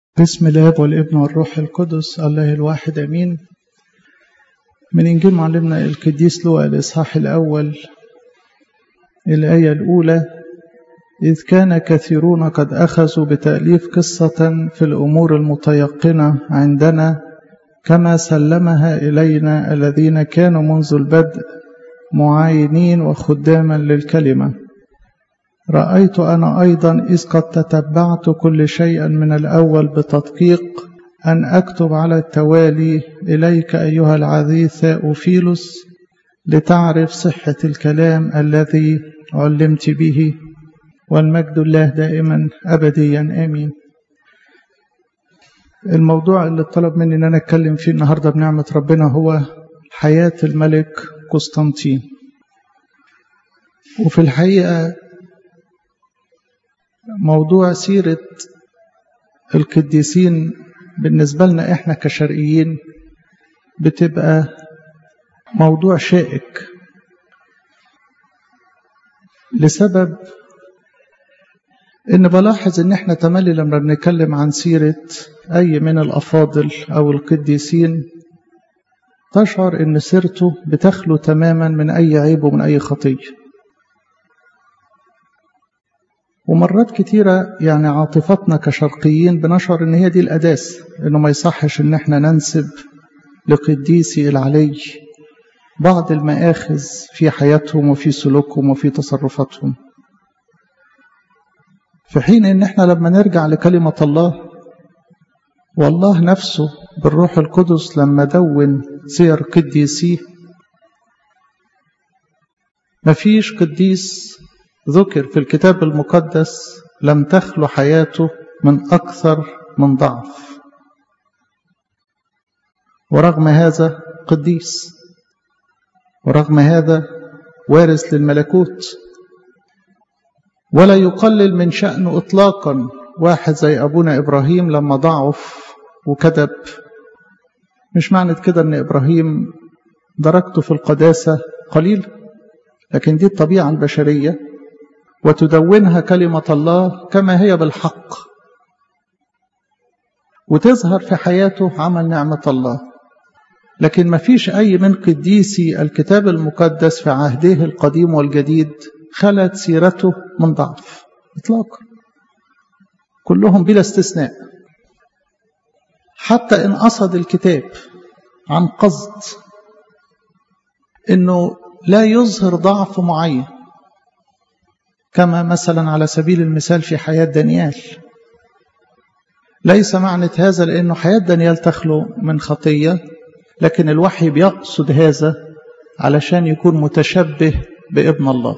بسم الاب والابن والروح القدس الله الواحد امين من انجيل معلمنا القديس لوقا الاصحاح الاول الايه الاولى اذ كان كثيرون قد اخذوا بتاليف قصه في الامور المتيقنه عندنا كما سلمها الينا الذين كانوا منذ البدء معاينين وخداما للكلمه رأيت أنا أيضا إذ قد تتبعت كل شيء من الأول بتدقيق أن أكتب على التوالي إليك أيها العزيز ثاؤفيلوس لتعرف صحة الكلام الذي علمت به والمجد الله دائما أبديا آمين الموضوع اللي طلب مني أن أنا أتكلم فيه النهاردة بنعمة ربنا هو حياة الملك قسطنطين وفي الحقيقة موضوع سيرة القديسين بالنسبة لنا إحنا كشرقيين بتبقى موضوع شائك لسبب إن بلاحظ إن إحنا تملي لما بنتكلم عن سيرة أي من الأفاضل أو القديسين تشعر إن سيرته بتخلو تماما من أي عيب ومن أي خطية ومرات كتيرة يعني عاطفتنا كشرقيين بنشعر ان هي دي الأداس انه ما يصحش ان احنا ننسب لقديسي العلي بعض المآخذ في حياتهم وفي سلوكهم وفي تصرفاتهم في حين ان احنا لما نرجع لكلمة الله والله نفسه بالروح القدس لما دون سير قديسيه مفيش قديس ذكر في الكتاب المقدس لم تخلو حياته من أكثر من ضعف ورغم هذا قديس ورغم هذا وارث للملكوت ولا يقلل من شأنه إطلاقا واحد زي أبونا إبراهيم لما ضعف وكذب مش معنى كده أن إبراهيم درجته في القداسة قليل لكن دي الطبيعة البشرية وتدونها كلمة الله كما هي بالحق وتظهر في حياته عمل نعمة الله لكن ما فيش أي من قديسي الكتاب المقدس في عهده القديم والجديد خلت سيرته من ضعف إطلاقا كلهم بلا استثناء حتى إن قصد الكتاب عن قصد إنه لا يظهر ضعف معين كما مثلا على سبيل المثال في حياة دانيال ليس معنى هذا لأنه حياة دانيال تخلو من خطية لكن الوحي بيقصد هذا علشان يكون متشبه بابن الله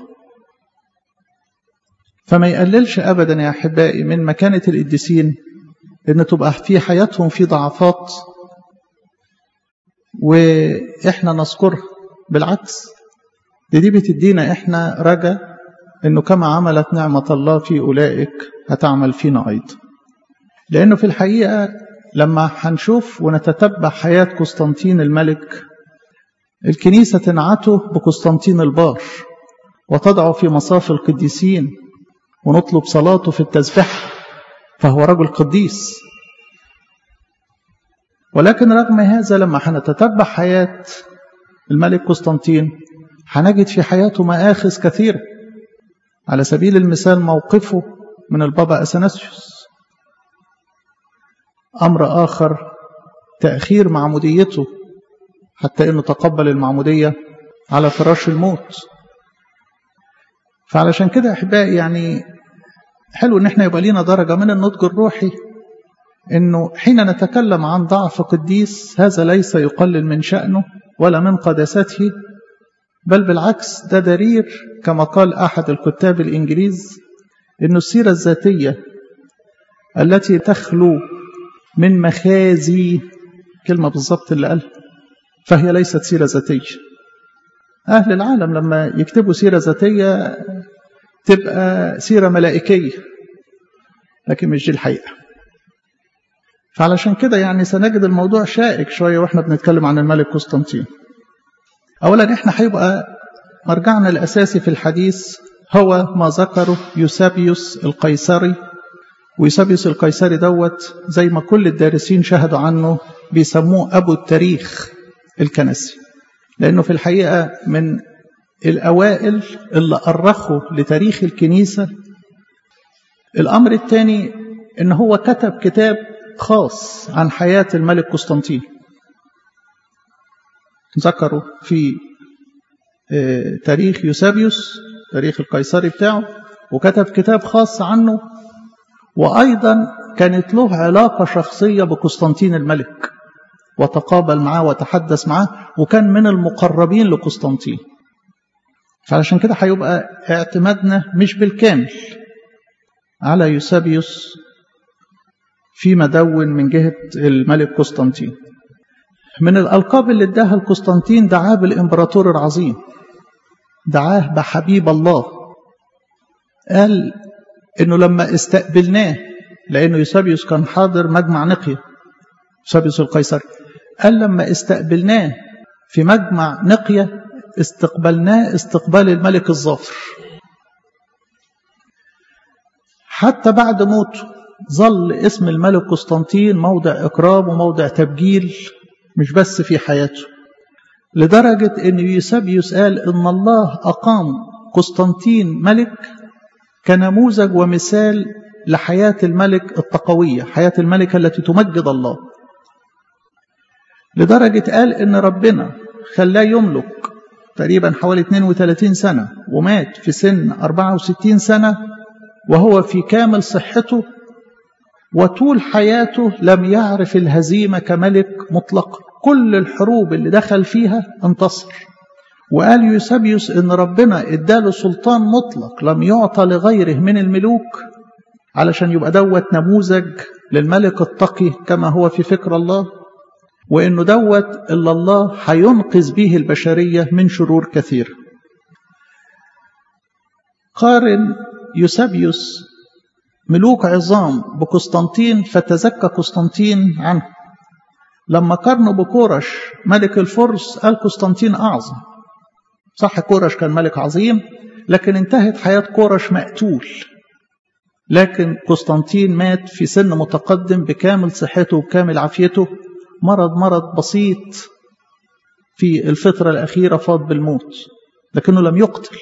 فما يقللش أبدا يا أحبائي من مكانة القديسين إن تبقى في حياتهم في ضعفات وإحنا نذكرها بالعكس دي, دي بتدينا إحنا رجا انه كما عملت نعمة الله في أولئك هتعمل فينا أيضا لأنه في الحقيقة لما هنشوف ونتتبع حياة قسطنطين الملك الكنيسة تنعته بقسطنطين البار وتضعه في مصاف القديسين ونطلب صلاته في التسبيح فهو رجل قديس ولكن رغم هذا لما هنتتبع حياة الملك قسطنطين هنجد في حياته مآخذ كثيره على سبيل المثال موقفه من البابا أثناسيوس أمر آخر تأخير معموديته حتى أنه تقبل المعمودية على فراش الموت فعلشان كده أحبائي يعني حلو أن احنا يبقى لينا درجة من النضج الروحي أنه حين نتكلم عن ضعف قديس هذا ليس يقلل من شأنه ولا من قداسته بل بالعكس ده دليل كما قال أحد الكتاب الإنجليز أن السيرة الذاتية التي تخلو من مخازي كلمة بالضبط اللي قالها فهي ليست سيرة ذاتية أهل العالم لما يكتبوا سيرة ذاتية تبقى سيرة ملائكية لكن مش دي الحقيقة فعلشان كده يعني سنجد الموضوع شائك شوية وإحنا بنتكلم عن الملك قسطنطين أولا إحنا هيبقى مرجعنا الأساسي في الحديث هو ما ذكره يوسابيوس القيصري ويسابيوس القيصري دوت زي ما كل الدارسين شهدوا عنه بيسموه أبو التاريخ الكنسي لأنه في الحقيقة من الأوائل اللي أرخوا لتاريخ الكنيسة الأمر الثاني إن هو كتب كتاب خاص عن حياة الملك قسطنطين ذكروا في تاريخ يوسابيوس تاريخ القيصري بتاعه وكتب كتاب خاص عنه وأيضا كانت له علاقة شخصية بقسطنطين الملك وتقابل معاه وتحدث معاه وكان من المقربين لقسطنطين فعلشان كده هيبقى اعتمادنا مش بالكامل على يوسابيوس فيما دون من جهة الملك قسطنطين من الألقاب اللي اداها لقسطنطين دعاه بالإمبراطور العظيم دعاه بحبيب الله قال إنه لما استقبلناه لأنه يوسابيوس كان حاضر مجمع نقية يوسابيوس القيصري قال لما استقبلناه في مجمع نقية استقبلناه استقبال الملك الظافر حتى بعد موته ظل اسم الملك قسطنطين موضع إكرام وموضع تبجيل مش بس في حياته لدرجة أن يوسابيوس قال إن الله أقام قسطنطين ملك كنموذج ومثال لحياة الملك التقوية حياة الملك التي تمجد الله لدرجة قال إن ربنا خلاه يملك تقريبا حوالي 32 سنة ومات في سن 64 سنة وهو في كامل صحته وطول حياته لم يعرف الهزيمة كملك مطلقا كل الحروب اللي دخل فيها انتصر وقال يوسابيوس ان ربنا اداله سلطان مطلق لم يعطى لغيره من الملوك علشان يبقى دوت نموذج للملك التقي كما هو في فكر الله وانه دوت الا الله هينقذ به البشريه من شرور كثيره قارن يوسابيوس ملوك عظام بقسطنطين فتزكى قسطنطين عنه لما قارنوا بكورش ملك الفرس قال قسطنطين أعظم صح كورش كان ملك عظيم لكن انتهت حياة كورش مقتول لكن قسطنطين مات في سن متقدم بكامل صحته وبكامل عافيته مرض مرض بسيط في الفترة الأخيرة فاض بالموت لكنه لم يقتل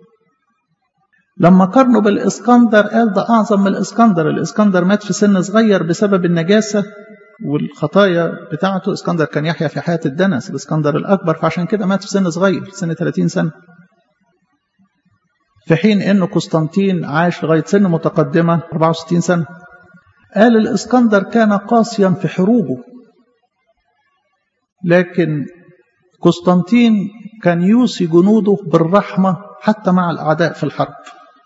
لما قارنوا بالإسكندر قال ده أعظم من الإسكندر الإسكندر مات في سن صغير بسبب النجاسة والخطايا بتاعته اسكندر كان يحيا في حياة الدنس الاسكندر الأكبر فعشان كده مات في سن صغير سن 30 سنة في حين أنه قسطنطين عاش لغاية سن متقدمة 64 سنة قال الاسكندر كان قاسيا في حروبه لكن قسطنطين كان يوصي جنوده بالرحمة حتى مع الأعداء في الحرب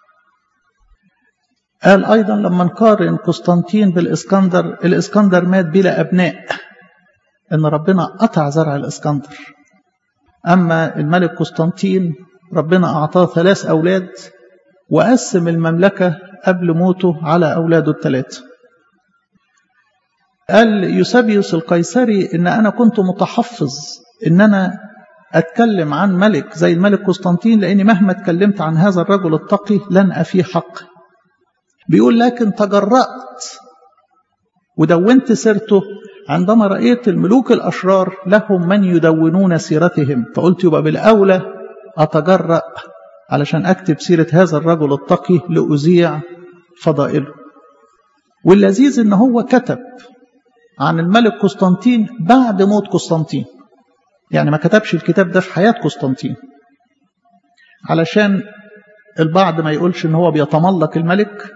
قال أيضا لما نقارن قسطنطين بالإسكندر الإسكندر مات بلا أبناء إن ربنا قطع زرع الإسكندر أما الملك قسطنطين ربنا أعطاه ثلاث أولاد وقسم المملكة قبل موته على أولاده الثلاثة قال يوسابيوس القيصري إن أنا كنت متحفظ إن أنا أتكلم عن ملك زي الملك قسطنطين لأني مهما اتكلمت عن هذا الرجل التقي لن أفي حق بيقول لكن تجرأت ودونت سيرته عندما رأيت الملوك الأشرار لهم من يدونون سيرتهم فقلت يبقى بالأولى أتجرأ علشان أكتب سيرة هذا الرجل التقي لأذيع فضائله واللذيذ إن هو كتب عن الملك قسطنطين بعد موت قسطنطين يعني ما كتبش الكتاب ده في حياة قسطنطين علشان البعض ما يقولش ان هو بيتملق الملك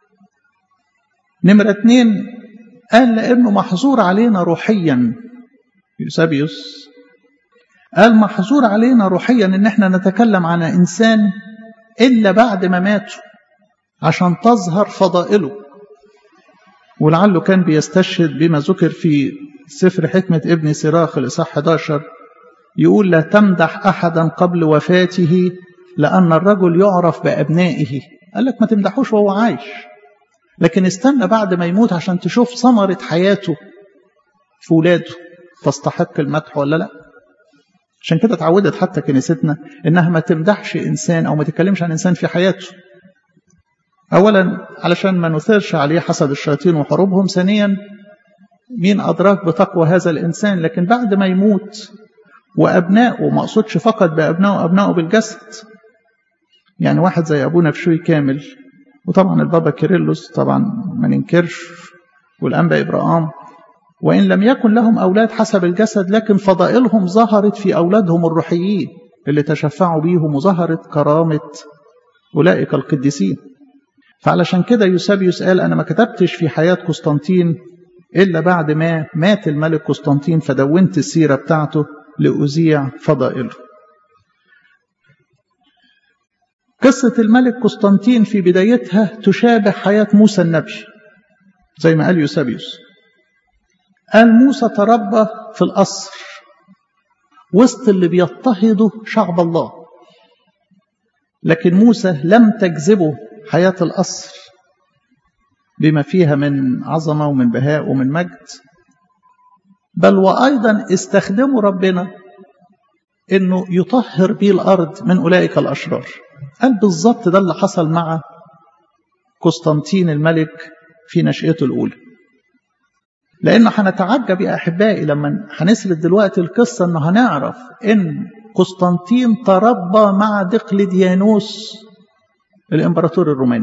نمرة اتنين قال لأنه محظور علينا روحيا يوسابيوس قال محظور علينا روحيا ان احنا نتكلم عن انسان الا بعد ما ماتوا عشان تظهر فضائله ولعله كان بيستشهد بما ذكر في سفر حكمة ابن سراخ الإصحاح 11 يقول لا تمدح أحدا قبل وفاته لأن الرجل يعرف بأبنائه قال لك ما تمدحوش وهو عايش لكن استنى بعد ما يموت عشان تشوف ثمرة حياته في ولاده تستحق المدح ولا لا عشان كده اتعودت حتى كنيستنا انها ما تمدحش انسان او ما تتكلمش عن انسان في حياته أولا علشان ما نثيرش عليه حسد الشياطين وحروبهم ثانيا مين أدراك بتقوى هذا الإنسان لكن بعد ما يموت وأبنائه ما أقصدش فقط بأبنائه أبنائه بالجسد يعني واحد زي أبونا بشوي كامل وطبعا البابا كيرلس طبعا ما ننكرش والأنبا إبراهام وإن لم يكن لهم أولاد حسب الجسد لكن فضائلهم ظهرت في أولادهم الروحيين اللي تشفعوا بيهم وظهرت كرامة أولئك القديسين فعلشان كده يوسابيوس قال أنا ما كتبتش في حياة قسطنطين إلا بعد ما مات الملك قسطنطين فدونت السيرة بتاعته لأذيع فضائله قصة الملك قسطنطين في بدايتها تشابه حياة موسى النبي زي ما قال يوسابيوس قال موسى تربى في القصر وسط اللي بيضطهدوا شعب الله لكن موسى لم تجذبه حياة القصر بما فيها من عظمة ومن بهاء ومن مجد بل وأيضا استخدموا ربنا أنه يطهر به الأرض من أولئك الأشرار قال بالظبط ده اللي حصل مع قسطنطين الملك في نشأته الأولى لأنه هنتعجب يا أحبائي لما هنسرد دلوقتي القصة أنه هنعرف أن قسطنطين تربى مع دقلديانوس الإمبراطور الروماني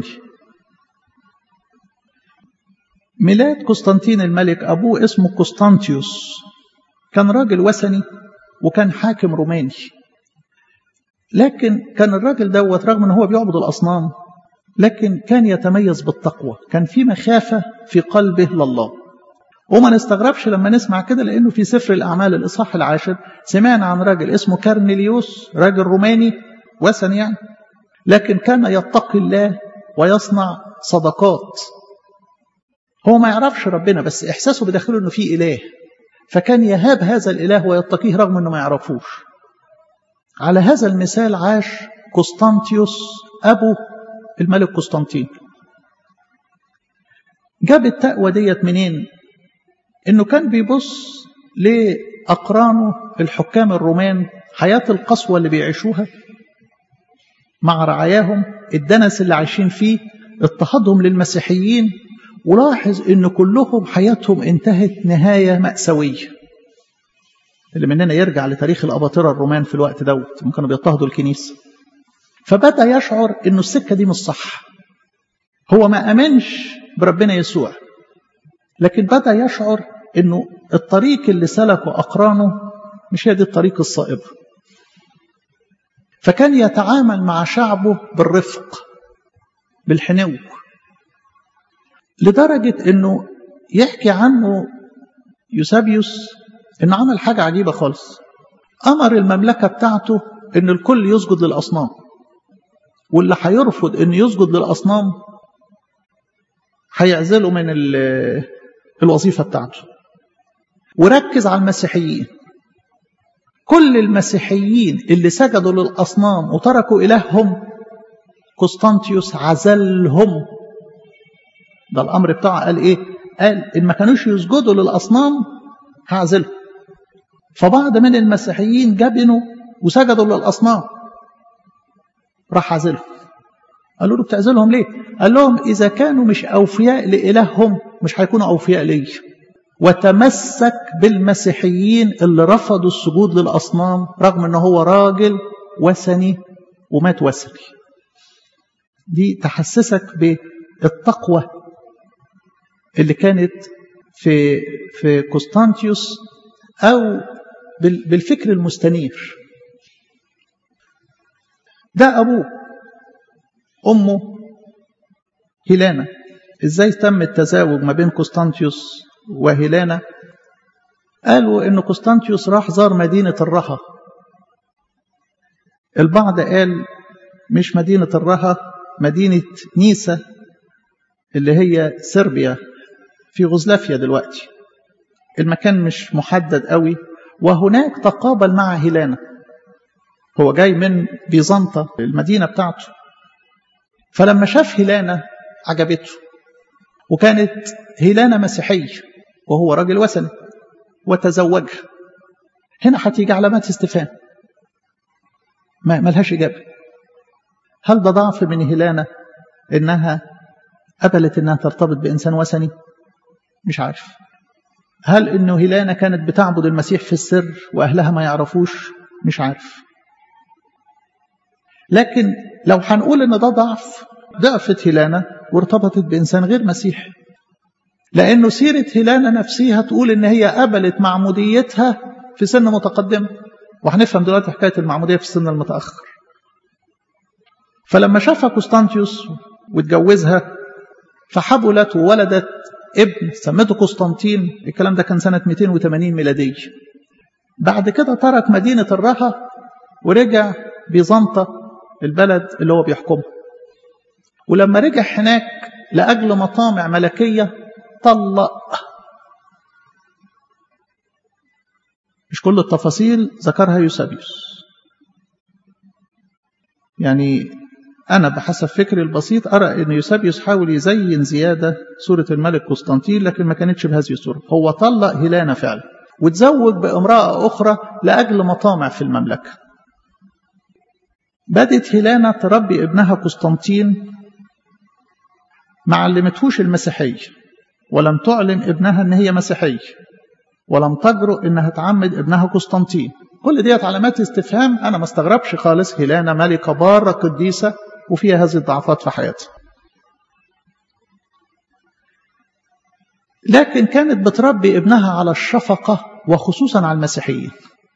ميلاد قسطنطين الملك أبوه اسمه قسطنطيوس كان راجل وثني وكان حاكم روماني لكن كان الراجل دوت رغم ان هو بيعبد الاصنام لكن كان يتميز بالتقوى كان في مخافه في قلبه لله وما نستغربش لما نسمع كده لانه في سفر الاعمال الاصحاح العاشر سمعنا عن راجل اسمه كارنيليوس راجل روماني وثني يعني لكن كان يتقي الله ويصنع صدقات هو ما يعرفش ربنا بس احساسه بداخله انه في اله فكان يهاب هذا الاله ويتقيه رغم انه ما يعرفوش على هذا المثال عاش قسطنطيوس ابو الملك قسطنطين جاب التقوى ديت منين انه كان بيبص لاقرانه الحكام الرومان حياه القسوه اللي بيعيشوها مع رعاياهم الدنس اللي عايشين فيه اضطهادهم للمسيحيين ولاحظ ان كلهم حياتهم انتهت نهايه ماساويه اللي مننا يرجع لتاريخ الاباطره الرومان في الوقت دوت هم كانوا بيضطهدوا الكنيسه فبدا يشعر انه السكه دي مش صح هو ما امنش بربنا يسوع لكن بدا يشعر انه الطريق اللي سلكه اقرانه مش هي دي الطريق الصائب فكان يتعامل مع شعبه بالرفق بالحنو لدرجة أنه يحكي عنه يوسابيوس أنه عمل حاجة عجيبة خالص أمر المملكة بتاعته أن الكل يسجد للأصنام واللي هيرفض أن يسجد للأصنام هيعزله من الوظيفة بتاعته وركز على المسيحيين كل المسيحيين اللي سجدوا للأصنام وتركوا إلههم قسطنطيوس عزلهم ده الأمر بتاعه قال إيه قال إن ما كانوش يسجدوا للأصنام هعزلهم فبعض من المسيحيين جبنوا وسجدوا للأصنام راح عزلهم قالوا له بتعزلهم ليه قال لهم إذا كانوا مش أوفياء لإلههم مش هيكونوا أوفياء لي وتمسك بالمسيحيين اللي رفضوا السجود للأصنام رغم أنه هو راجل وثني ومات وثني دي تحسسك بالتقوى اللي كانت في في قسطنطيوس أو بالفكر المستنير ده أبوه أمه هيلانا إزاي تم التزاوج ما بين قسطنطيوس وهيلانا قالوا إن قسطنطيوس راح زار مدينة الرها البعض قال مش مدينة الرها مدينة نيسا اللي هي صربيا في غزلافيا دلوقتي المكان مش محدد قوي وهناك تقابل مع هيلانا هو جاي من بيزنطة المدينة بتاعته فلما شاف هيلانا عجبته وكانت هيلانا مسيحية وهو راجل وثني وتزوجها هنا هتيجي علامات استفهام ما ملهاش إجابة هل ده ضعف من هيلانا إنها قبلت انها ترتبط بانسان وثني مش عارف هل انه هيلانا كانت بتعبد المسيح في السر واهلها ما يعرفوش مش عارف لكن لو هنقول ان ده ضعف ضعفت هيلانا وارتبطت بانسان غير مسيحي لانه سيره هيلانا نفسها تقول ان هي قبلت معموديتها في سن متقدم وهنفهم دلوقتي حكايه المعموديه في السن المتاخر فلما شافها قسطنطيوس واتجوزها فحبلت وولدت ابن سمته قسطنطين الكلام ده كان سنة 280 ميلادية بعد كده ترك مدينة الرها ورجع بيزنطة البلد اللي هو بيحكمها ولما رجع هناك لأجل مطامع ملكية طلق مش كل التفاصيل ذكرها يوسابيوس يعني أنا بحسب فكري البسيط أرى أن يوسابيوس حاول يزين زيادة صورة الملك قسطنطين لكن ما كانتش بهذه الصورة هو طلق هيلانا فعلا وتزوج بامرأة أخرى لأجل مطامع في المملكة بدت هيلانا تربي ابنها قسطنطين ما علمتهوش المسيحية ولم تعلن ابنها ان هي مسيحية ولم تجرؤ انها تعمد ابنها قسطنطين كل ديت علامات استفهام انا ما استغربش خالص هيلانا ملكة بارة قديسة وفيها هذه الضعفات في حياتها لكن كانت بتربي ابنها على الشفقة وخصوصا على المسيحيين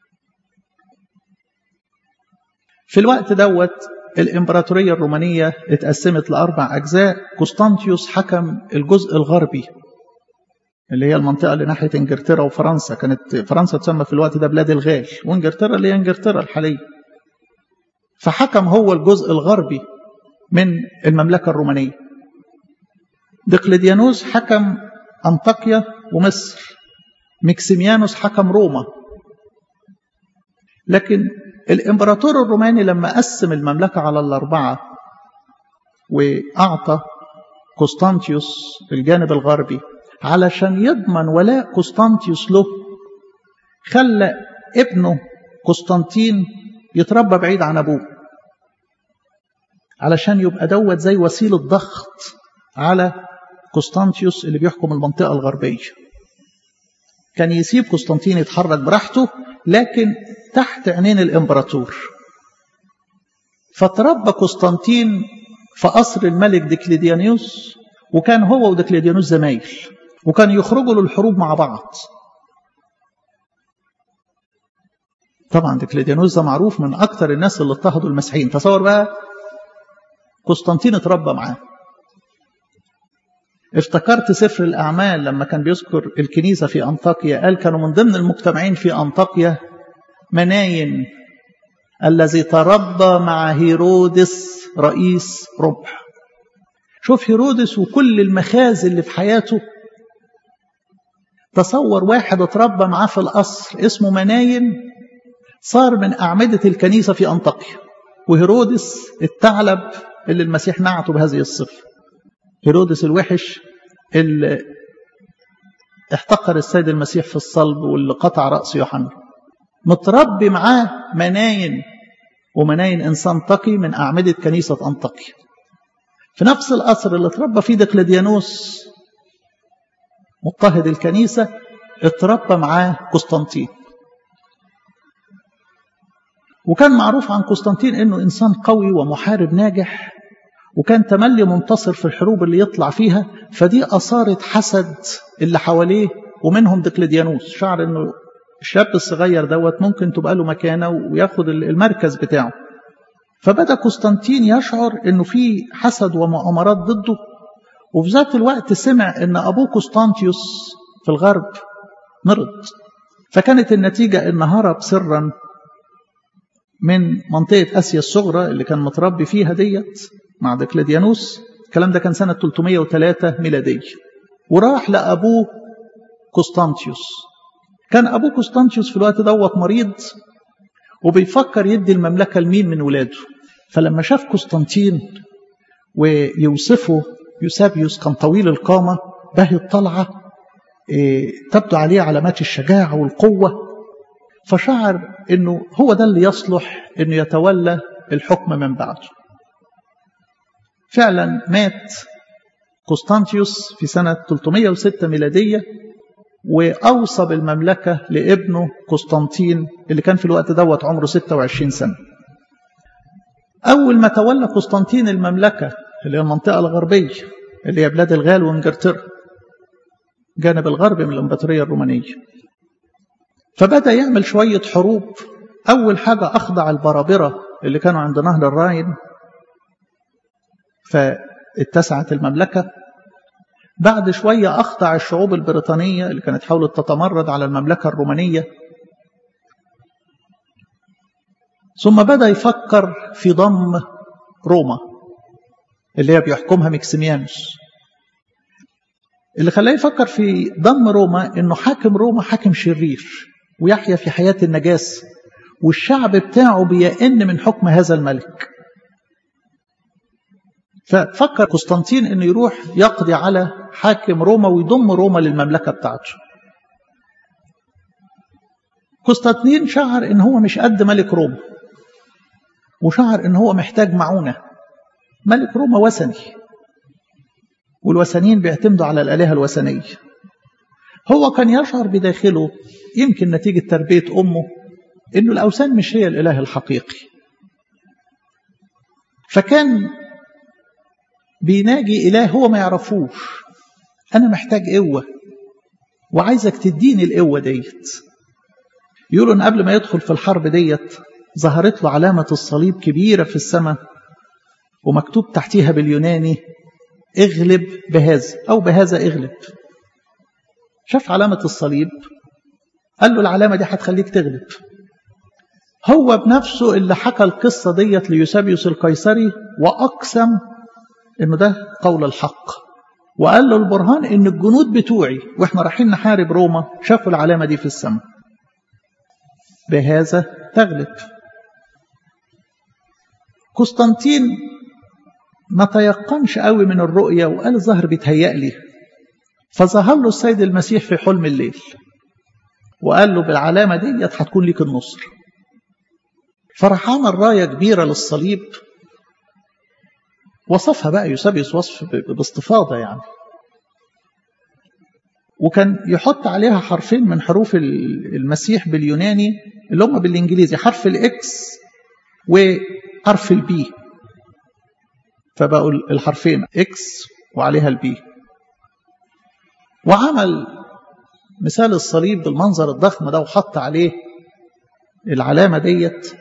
في الوقت دوت الإمبراطورية الرومانية اتقسمت لأربع أجزاء قسطنطيوس حكم الجزء الغربي اللي هي المنطقة اللي ناحية إنجلترا وفرنسا كانت فرنسا تسمى في الوقت ده بلاد الغال وإنجلترا اللي هي إنجلترا الحالية فحكم هو الجزء الغربي من المملكة الرومانية دقلديانوس حكم أنطاكيا ومصر مكسيميانوس حكم روما لكن الإمبراطور الروماني لما قسم المملكة على الأربعة وأعطى قسطنطيوس الجانب الغربي علشان يضمن ولاء قسطنطيوس له خلى ابنه قسطنطين يتربى بعيد عن أبوه علشان يبقى دوت زي وسيلة ضغط على قسطنطيوس اللي بيحكم المنطقة الغربية كان يسيب قسطنطين يتحرك براحته لكن تحت عينين الإمبراطور فتربى قسطنطين في قصر الملك ديكليديانوس وكان هو وديكليديانوس زمايل وكان يخرجوا للحروب مع بعض طبعا ديكليديانوس ده معروف من أكثر الناس اللي اضطهدوا المسيحيين تصور بقى قسطنطين اتربى معاه افتكرت سفر الأعمال لما كان بيذكر الكنيسة في أنطاكيا قال كانوا من ضمن المجتمعين في أنطاكيا مناين الذي تربى مع هيرودس رئيس ربح شوف هيرودس وكل المخازي اللي في حياته تصور واحد اتربى معاه في القصر اسمه مناين صار من أعمدة الكنيسة في أنطاكيا وهيرودس الثعلب اللي المسيح نعته بهذه الصفة هيرودس الوحش اللي احتقر السيد المسيح في الصلب واللي قطع رأس يوحنا متربي معاه مناين ومناين إنسان تقي من أعمدة كنيسة أنطاكيا في نفس القصر اللي اتربى فيه دقلديانوس مضطهد الكنيسة اتربى معاه قسطنطين وكان معروف عن قسطنطين انه انسان قوي ومحارب ناجح وكان تملي منتصر في الحروب اللي يطلع فيها فدي اثارت حسد اللي حواليه ومنهم دقلديانوس شعر انه الشاب الصغير دوت ممكن تبقى له مكانه وياخد المركز بتاعه فبدا قسطنطين يشعر انه في حسد ومؤامرات ضده وفي ذات الوقت سمع ان ابوه قسطنطيوس في الغرب مرض فكانت النتيجه ان هرب سرا من منطقة آسيا الصغرى اللي كان متربي فيها ديت مع دقلديانوس الكلام ده كان سنة 303 ميلادية وراح لأبوه قسطنطيوس كان أبوه قسطنطيوس في الوقت دوت مريض وبيفكر يدي المملكة لمين من ولاده فلما شاف قسطنطين ويوصفه يوسابيوس كان طويل القامة باهي الطلعة تبدو عليه علامات الشجاعة والقوة فشعر انه هو ده اللي يصلح انه يتولى الحكم من بعده فعلا مات قسطنطيوس في سنة 306 ميلادية وأوصى بالمملكة لابنه قسطنطين اللي كان في الوقت دوت عمره 26 سنة أول ما تولى قسطنطين المملكة اللي هي المنطقة الغربية اللي هي بلاد الغال وانجلترا جانب الغرب من الإمبراطورية الرومانية فبدأ يعمل شوية حروب أول حاجة أخضع البرابرة اللي كانوا عند نهر الراين فاتسعت المملكة بعد شوية أخضع الشعوب البريطانية اللي كانت حاولت تتمرد على المملكة الرومانية ثم بدأ يفكر في ضم روما اللي هي بيحكمها مكسيميانوس اللي خلاه يفكر في ضم روما انه حاكم روما حاكم شرير ويحيا في حياة النجاسة والشعب بتاعه بيئن من حكم هذا الملك ففكر قسطنطين انه يروح يقضي على حاكم روما ويضم روما للمملكة بتاعته قسطنطين شعر ان هو مش قد ملك روما وشعر ان هو محتاج معونة ملك روما وثني والوثنيين بيعتمدوا على الآلهة الوثنية هو كان يشعر بداخله يمكن نتيجة تربية أمه إنه الأوثان مش هي الإله الحقيقي فكان بيناجي إله هو ما يعرفوش أنا محتاج قوة وعايزك تديني القوة ديت يقولوا إن قبل ما يدخل في الحرب ديت ظهرت له علامة الصليب كبيرة في السماء ومكتوب تحتيها باليوناني اغلب بهذا أو بهذا اغلب شاف علامة الصليب قال له العلامة دي هتخليك تغلب هو بنفسه اللي حكى القصة ديت ليوسابيوس القيصري وأقسم إنه ده قول الحق وقال له البرهان إن الجنود بتوعي وإحنا رايحين نحارب روما شافوا العلامة دي في السماء بهذا تغلب قسطنطين ما تيقنش قوي من الرؤية وقال الظهر بيتهيأ لي فظهر له السيد المسيح في حلم الليل وقال له بالعلامة ديت هتكون ليك النصر فراح عمل راية كبيرة للصليب وصفها بقى يوسابيوس وصف باستفاضة يعني وكان يحط عليها حرفين من حروف المسيح باليوناني اللي هم بالانجليزي حرف الاكس وحرف البي فبقوا الحرفين اكس وعليها البي وعمل مثال الصليب بالمنظر الضخم ده وحط عليه العلامة ديت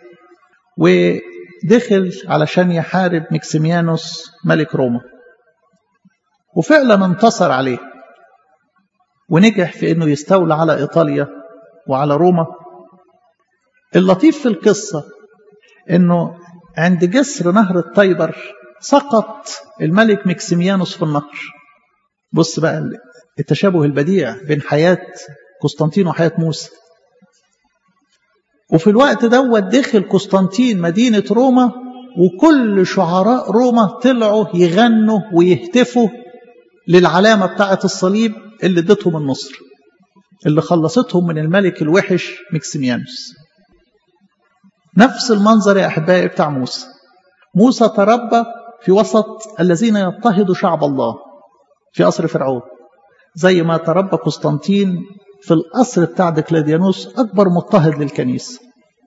ودخل علشان يحارب مكسيميانوس ملك روما وفعلا انتصر عليه ونجح في انه يستولى على ايطاليا وعلى روما اللطيف في القصة انه عند جسر نهر التايبر سقط الملك مكسيميانوس في النهر بص بقى التشابه البديع بين حياة قسطنطين وحياة موسى وفي الوقت دوت دخل قسطنطين مدينة روما وكل شعراء روما طلعوا يغنوا ويهتفوا للعلامة بتاعة الصليب اللي ادتهم النصر اللي خلصتهم من الملك الوحش مكسيميانوس نفس المنظر يا أحبائي بتاع موسى موسى تربى في وسط الذين يضطهدوا شعب الله في قصر فرعون زي ما تربى قسطنطين في القصر بتاع ديكلاديانوس أكبر مضطهد للكنيسة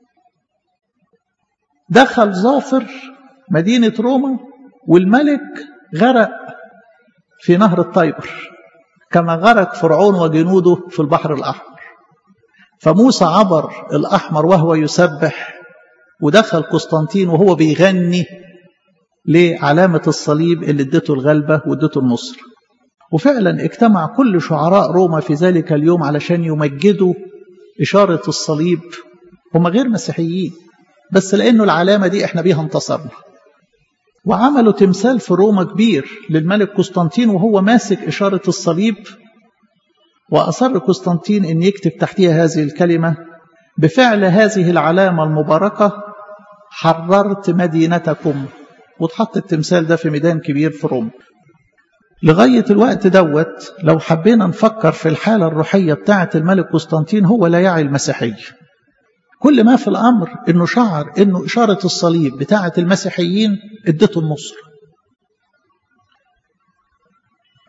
دخل ظافر مدينة روما والملك غرق في نهر الطيبر كما غرق فرعون وجنوده في البحر الأحمر فموسى عبر الأحمر وهو يسبح ودخل قسطنطين وهو بيغني لعلامة الصليب اللي ادته الغلبة وادته النصر وفعلا اجتمع كل شعراء روما في ذلك اليوم علشان يمجدوا إشارة الصليب هم غير مسيحيين بس لأنه العلامة دي احنا بيها انتصرنا وعملوا تمثال في روما كبير للملك قسطنطين وهو ماسك إشارة الصليب وأصر قسطنطين أن يكتب تحتها هذه الكلمة بفعل هذه العلامة المباركة حررت مدينتكم وتحط التمثال ده في ميدان كبير في روما لغاية الوقت دوت لو حبينا نفكر في الحالة الروحية بتاعة الملك قسطنطين هو لا يعي المسيحية كل ما في الأمر أنه شعر أنه إشارة الصليب بتاعة المسيحيين ادته النصر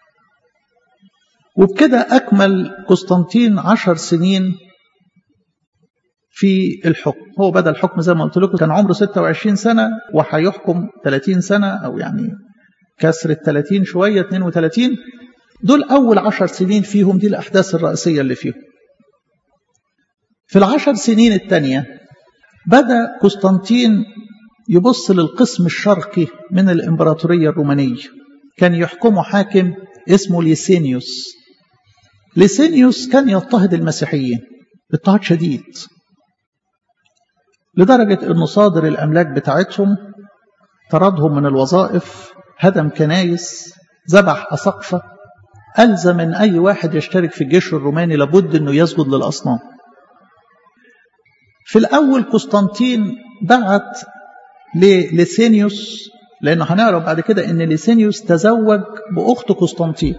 وبكده أكمل قسطنطين عشر سنين في الحكم هو بدأ الحكم زي ما قلت لكم كان عمره 26 سنة وهيحكم 30 سنة أو يعني كسر ال 30 شوية 32 دول أول عشر سنين فيهم دي الأحداث الرئيسية اللي فيهم في العشر سنين الثانية بدأ قسطنطين يبص للقسم الشرقي من الإمبراطورية الرومانية كان يحكمه حاكم اسمه ليسينيوس ليسينيوس كان يضطهد المسيحيين اضطهاد شديد لدرجة أنه صادر الأملاك بتاعتهم طردهم من الوظائف هدم كنايس ذبح أسقفة ألزم من أي واحد يشترك في الجيش الروماني لابد أنه يسجد للأصنام في الأول قسطنطين بعت لليسينيوس لأنه هنعرف بعد كده أن ليسينيوس تزوج بأخت قسطنطين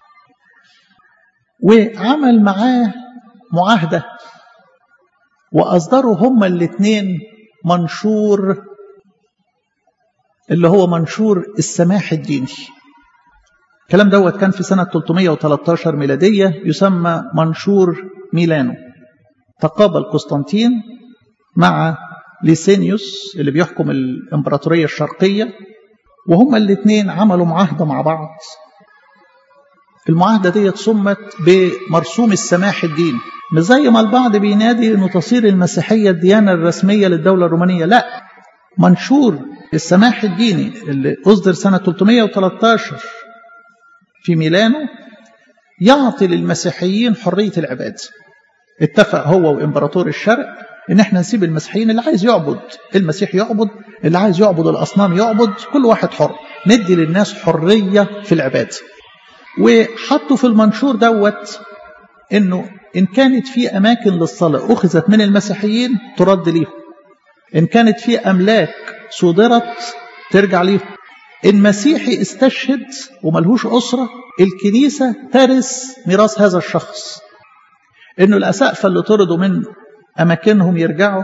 وعمل معاه معاهدة وأصدروا هما الاثنين منشور اللي هو منشور السماح الديني الكلام دوت كان في سنة 313 ميلادية يسمى منشور ميلانو تقابل قسطنطين مع ليسينيوس اللي بيحكم الإمبراطورية الشرقية وهما الاثنين عملوا معاهدة مع بعض المعاهدة دي سمت بمرسوم السماح الديني مش زي ما البعض بينادي انه تصير المسيحية الديانة الرسمية للدولة الرومانية لا منشور السماح الديني اللي أصدر سنة 313 في ميلانو يعطي للمسيحيين حرية العبادة اتفق هو وإمبراطور الشرق ان احنا نسيب المسيحيين اللي عايز يعبد المسيح يعبد اللي عايز يعبد الأصنام يعبد كل واحد حر ندي للناس حرية في العبادة وحطوا في المنشور دوت انه ان كانت في اماكن للصلاه اخذت من المسيحيين ترد ليهم ان كانت في املاك صدرت ترجع ليهم ان مسيحي استشهد وملهوش اسره الكنيسه ترث ميراث هذا الشخص انه الاسقفه اللي طردوا من اماكنهم يرجعوا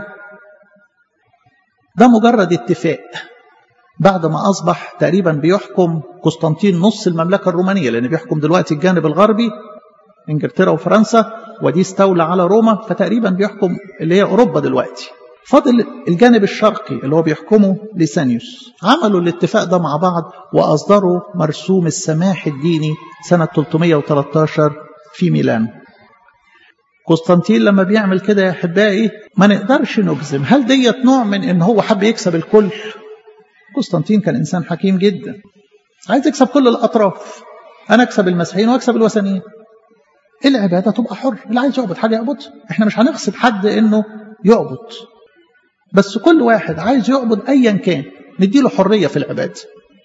ده مجرد اتفاق بعد ما أصبح تقريبا بيحكم قسطنطين نص المملكة الرومانية لأن بيحكم دلوقتي الجانب الغربي إنجلترا وفرنسا ودي استولى على روما فتقريبا بيحكم اللي هي أوروبا دلوقتي فضل الجانب الشرقي اللي هو بيحكمه ليسانيوس عملوا الاتفاق ده مع بعض وأصدروا مرسوم السماح الديني سنة 313 في ميلان قسطنطين لما بيعمل كده يا أحبائي ما نقدرش نجزم هل ديت نوع من إن هو حب يكسب الكل قسطنطين كان إنسان حكيم جدا عايز يكسب كل الأطراف أنا أكسب المسيحيين وأكسب الوثنيين العبادة تبقى حر اللي عايز يعبد حاجة يعبد احنا مش هنغصب حد إنه يعبد بس كل واحد عايز يعبد أيا كان نديله حرية في العبادة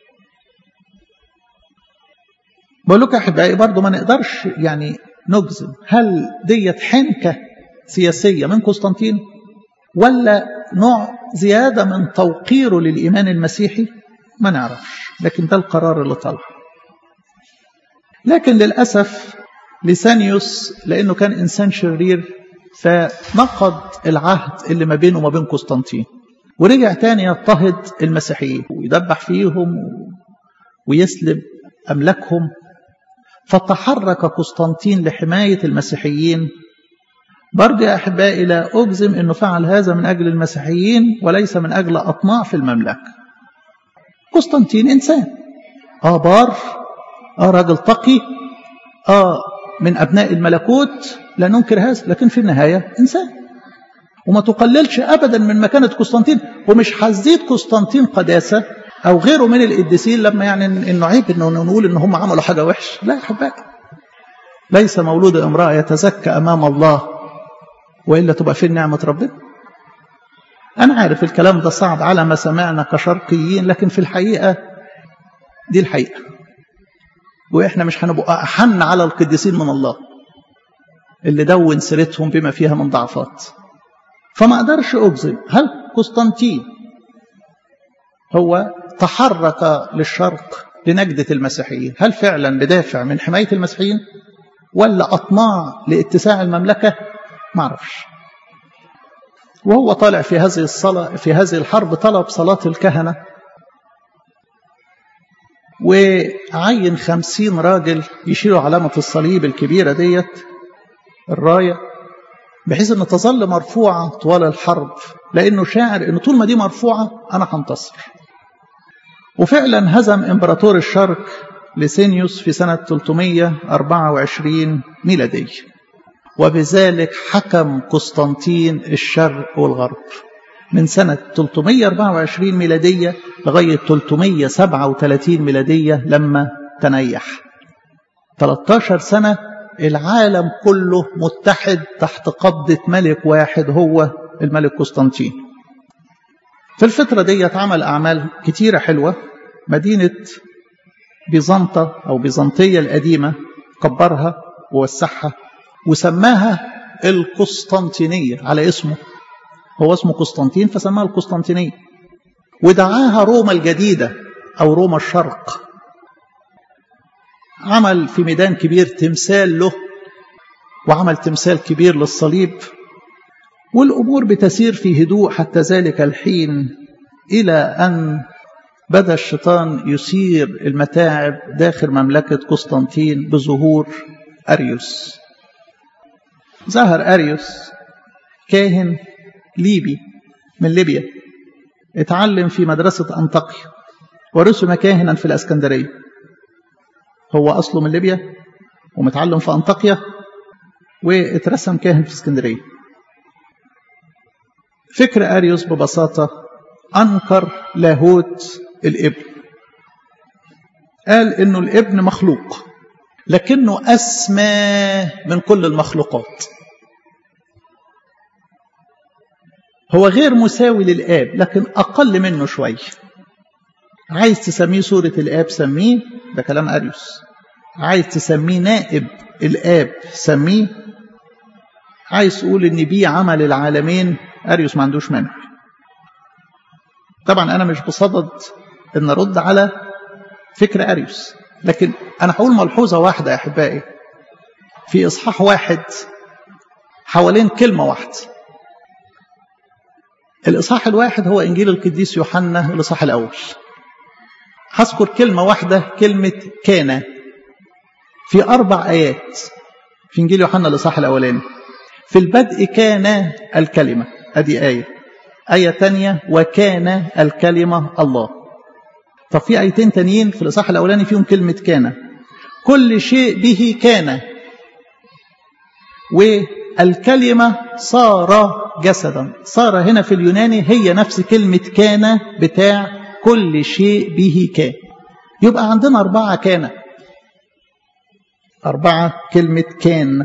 بقول لكم يا أحبائي برضه ما نقدرش يعني نجزم هل ديت حنكة سياسية من قسطنطين ولا نوع زيادة من توقيره للإيمان المسيحي ما نعرفش لكن ده القرار اللي طلع لكن للأسف لسانيوس لأنه كان إنسان شرير فنقض العهد اللي ما بينه وما بين قسطنطين ورجع تاني يضطهد المسيحيين ويدبح فيهم ويسلب أملاكهم فتحرك قسطنطين لحماية المسيحيين برضه يا أحبائي لا أجزم أنه فعل هذا من أجل المسيحيين وليس من أجل أطماع في المملكة قسطنطين إنسان آه بار آه راجل تقي آه من أبناء الملكوت لا ننكر هذا لكن في النهاية إنسان وما تقللش أبدا من مكانة قسطنطين ومش هزيد قسطنطين قداسة أو غيره من القديسين لما يعني إنه عيب إنه نقول إن هم عملوا حاجة وحش لا يا أحبائي ليس مولود امرأة يتزكى أمام الله وإلا تبقى فين نعمة ربنا أنا عارف الكلام ده صعب على ما سمعنا كشرقيين لكن في الحقيقة دي الحقيقة وإحنا مش هنبقى أحن على القديسين من الله اللي دون سيرتهم بما فيها من ضعفات فما أقدرش أجزم هل قسطنطين هو تحرك للشرق لنجدة المسيحيين هل فعلا بدافع من حماية المسيحيين ولا أطماع لاتساع المملكة ما اعرفش وهو طالع في هذه الصلاة في هذه الحرب طلب صلاة الكهنة وعين خمسين راجل يشيلوا علامة الصليب الكبيرة ديت الراية بحيث أن تظل مرفوعة طوال الحرب لأنه شاعر أنه طول ما دي مرفوعة أنا هنتصر وفعلا هزم إمبراطور الشرق لسينيوس في سنة 324 ميلادية وبذلك حكم قسطنطين الشرق والغرب من سنة 324 ميلادية لغاية 337 ميلادية لما تنيح 13 سنة العالم كله متحد تحت قبضة ملك واحد هو الملك قسطنطين في الفترة دي عمل أعمال كتيرة حلوة مدينة بيزنطة أو بيزنطية القديمة كبرها ووسعها وسماها القسطنطينية على اسمه هو اسمه قسطنطين فسماها القسطنطينية ودعاها روما الجديدة أو روما الشرق عمل في ميدان كبير تمثال له وعمل تمثال كبير للصليب والأمور بتسير في هدوء حتى ذلك الحين إلى أن بدأ الشيطان يثير المتاعب داخل مملكة قسطنطين بظهور أريوس ظهر أريوس كاهن ليبي من ليبيا اتعلم في مدرسة أنطاكيا ورسم كاهنا في الأسكندرية هو أصله من ليبيا ومتعلم في أنطاكيا واترسم كاهن في اسكندرية فكر أريوس ببساطة أنكر لاهوت الابن قال إنه الابن مخلوق لكنه أسمى من كل المخلوقات هو غير مساوي للآب لكن أقل منه شوية عايز تسميه صورة الآب سميه ده كلام أريوس عايز تسميه نائب الآب سميه عايز تقول إن بيه عمل العالمين أريوس ما عندوش مانع طبعا أنا مش بصدد إن أرد على فكر أريوس لكن أنا هقول ملحوظة واحدة يا أحبائي في إصحاح واحد حوالين كلمة واحدة الإصحاح الواحد هو إنجيل القديس يوحنا الإصحاح الأول هذكر كلمة واحدة كلمة كان في أربع آيات في إنجيل يوحنا الإصحاح الأولاني في البدء كان الكلمة أدي آية آية تانية وكان الكلمة الله طب في آيتين تانيين في الإصحاح الأولاني فيهم كلمة كان كل شيء به كان والكلمة صار جسدا صار هنا في اليوناني هي نفس كلمة كان بتاع كل شيء به كان يبقى عندنا أربعة كان أربعة كلمة كان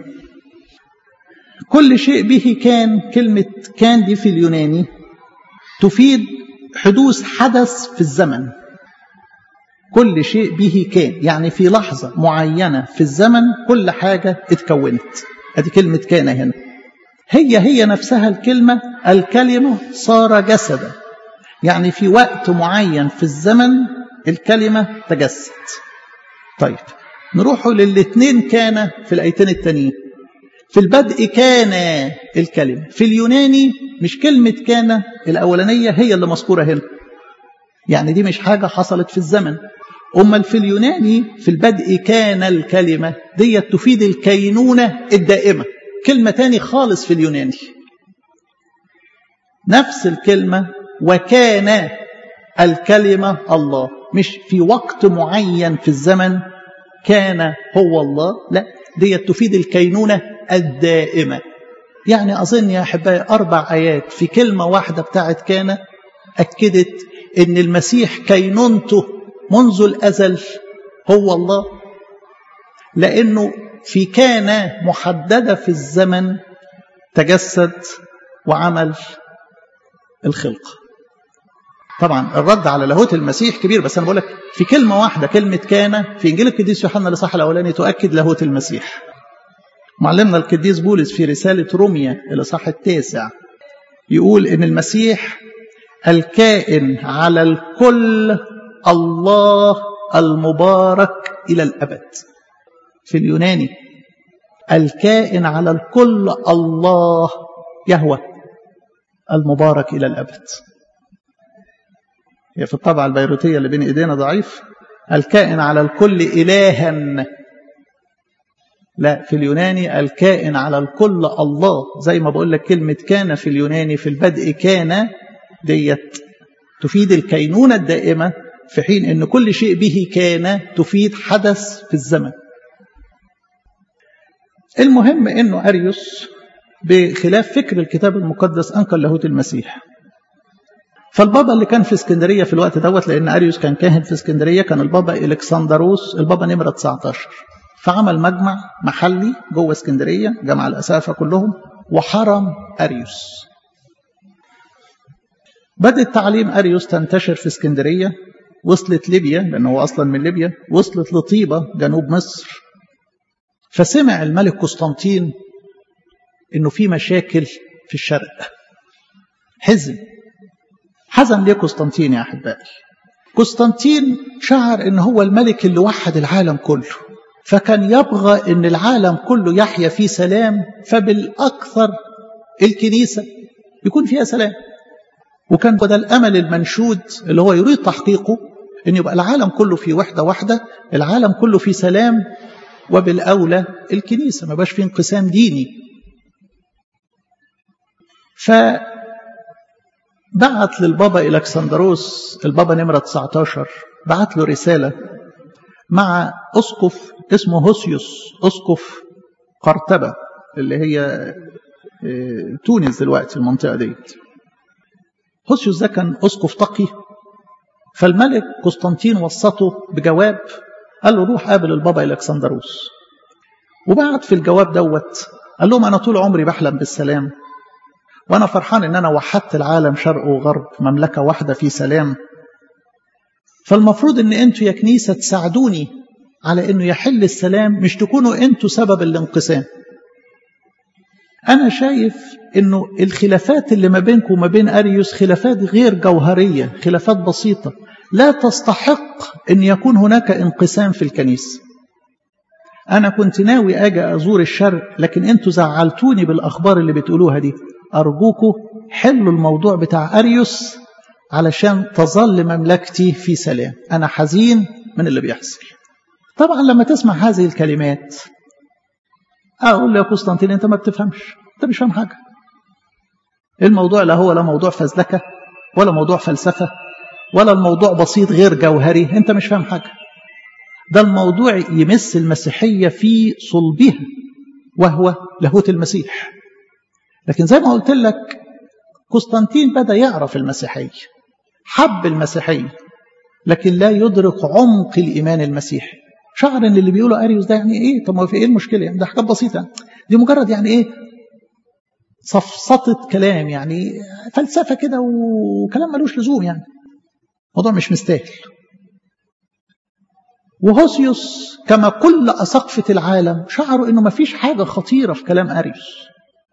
كل شيء به كان كلمة كان دي في اليوناني تفيد حدوث حدث في الزمن كل شيء به كان يعني في لحظة معينة في الزمن كل حاجة اتكونت ادي كلمة كان هنا هي هي نفسها الكلمة الكلمة صار جسدا يعني في وقت معين في الزمن الكلمة تجسد طيب نروح للاثنين كان في الآيتين التانيين في البدء كان الكلمة في اليوناني مش كلمة كان الأولانية هي اللي مذكورة هنا يعني دي مش حاجة حصلت في الزمن أما في اليوناني في البدء كان الكلمة دي تفيد الكينونة الدائمة كلمة تاني خالص في اليوناني نفس الكلمة وكان الكلمة الله مش في وقت معين في الزمن كان هو الله لا دي تفيد الكينونة الدائمة يعني أظن يا أحبائي أربع آيات في كلمة واحدة بتاعت كان أكدت أن المسيح كينونته منذ الأزل هو الله لأنه في كان محددة في الزمن تجسد وعمل الخلق طبعا الرد على لاهوت المسيح كبير بس أنا بقول لك في كلمة واحدة كلمة كان في إنجيل القديس يوحنا الإصحاح الأولاني تؤكد لاهوت المسيح معلمنا القديس بولس في رسالة روميا الإصحاح التاسع يقول إن المسيح الكائن على الكل الله المبارك إلى الأبد في اليوناني الكائن على الكل الله يهوى المبارك إلى الأبد هي في الطبعة البيروتية اللي بين إيدينا ضعيف الكائن على الكل إلها لا في اليوناني الكائن على الكل الله زي ما بقول لك كلمة كان في اليوناني في البدء كان ديت تفيد الكينونة الدائمة في حين أن كل شيء به كان تفيد حدث في الزمن المهم أنه أريوس بخلاف فكر الكتاب المقدس أنكر لاهوت المسيح فالبابا اللي كان في اسكندرية في الوقت دوت لأن أريوس كان كاهن في اسكندرية كان البابا إلكسندروس البابا نمرة 19 فعمل مجمع محلي جوه اسكندرية جمع الأسافة كلهم وحرم أريوس بدأت تعليم أريوس تنتشر في اسكندرية وصلت ليبيا لأنه هو أصلا من ليبيا وصلت لطيبة جنوب مصر فسمع الملك قسطنطين إنه في مشاكل في الشرق حزن حزن ليه قسطنطين يا أحبائي قسطنطين شعر إن هو الملك اللي وحد العالم كله فكان يبغى ان العالم كله يحيا في سلام فبالاكثر الكنيسه يكون فيها سلام وكان ده الامل المنشود اللي هو يريد تحقيقه ان يبقى العالم كله في وحده واحده العالم كله في سلام وبالاولى الكنيسه ما يبقاش في انقسام ديني ف بعت للبابا الكسندروس البابا نمره 19 بعت له رساله مع اسقف اسمه هوسيوس اسقف قرطبة اللي هي تونس دلوقتي المنطقة ديت هوسيوس ده كان اسقف تقي فالملك قسطنطين وسطه بجواب قال له روح قابل البابا الكسندروس وبعت في الجواب دوت قال لهم انا طول عمري بحلم بالسلام وانا فرحان ان انا وحدت العالم شرق وغرب مملكه واحده في سلام فالمفروض ان انتوا يا كنيسه تساعدوني على انه يحل السلام مش تكونوا انتوا سبب الانقسام انا شايف انه الخلافات اللي ما بينكم وما بين اريوس خلافات غير جوهريه خلافات بسيطه لا تستحق ان يكون هناك انقسام في الكنيسه انا كنت ناوي اجي ازور الشرق لكن انتوا زعلتوني بالاخبار اللي بتقولوها دي ارجوكوا حلوا الموضوع بتاع اريوس علشان تظل مملكتي في سلام أنا حزين من اللي بيحصل طبعا لما تسمع هذه الكلمات أقول له يا قسطنطين أنت ما بتفهمش أنت مش فاهم حاجة الموضوع لا هو لا موضوع فزلكة ولا موضوع فلسفة ولا الموضوع بسيط غير جوهري أنت مش فاهم حاجة ده الموضوع يمس المسيحية في صلبها وهو لاهوت المسيح لكن زي ما قلت لك قسطنطين بدأ يعرف المسيحية حب المسيحية لكن لا يدرك عمق الإيمان المسيحي شعر ان اللي بيقوله اريوس ده يعني ايه طب ما في ايه المشكله يعني ده حاجات بسيطه دي مجرد يعني ايه صفصطه كلام يعني فلسفه كده وكلام ملوش لزوم يعني الموضوع مش مستاهل وهوسيوس كما كل أساقفة العالم شعروا انه ما فيش حاجة خطيرة في كلام اريوس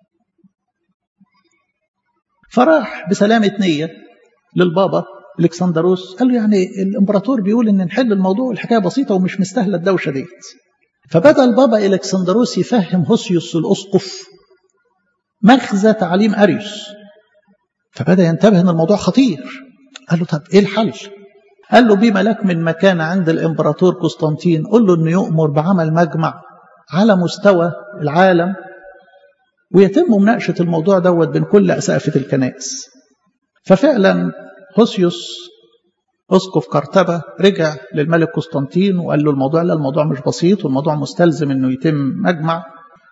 فراح بسلامة نية للبابا الكسندروس قال له يعني الامبراطور بيقول ان نحل الموضوع الحكايه بسيطه ومش مستاهله الدوشه ديت فبدا البابا الكسندروس يفهم هوسيوس الاسقف مغزى تعليم اريوس فبدا ينتبه ان الموضوع خطير قال له طب ايه الحل قال له بما لك من مكان عند الامبراطور قسطنطين قل له انه يؤمر بعمل مجمع على مستوى العالم ويتم مناقشه الموضوع دوت بين كل اسقفه الكنائس ففعلا هوسيوس اسقف قرطبة رجع للملك قسطنطين وقال له الموضوع لا الموضوع مش بسيط والموضوع مستلزم انه يتم مجمع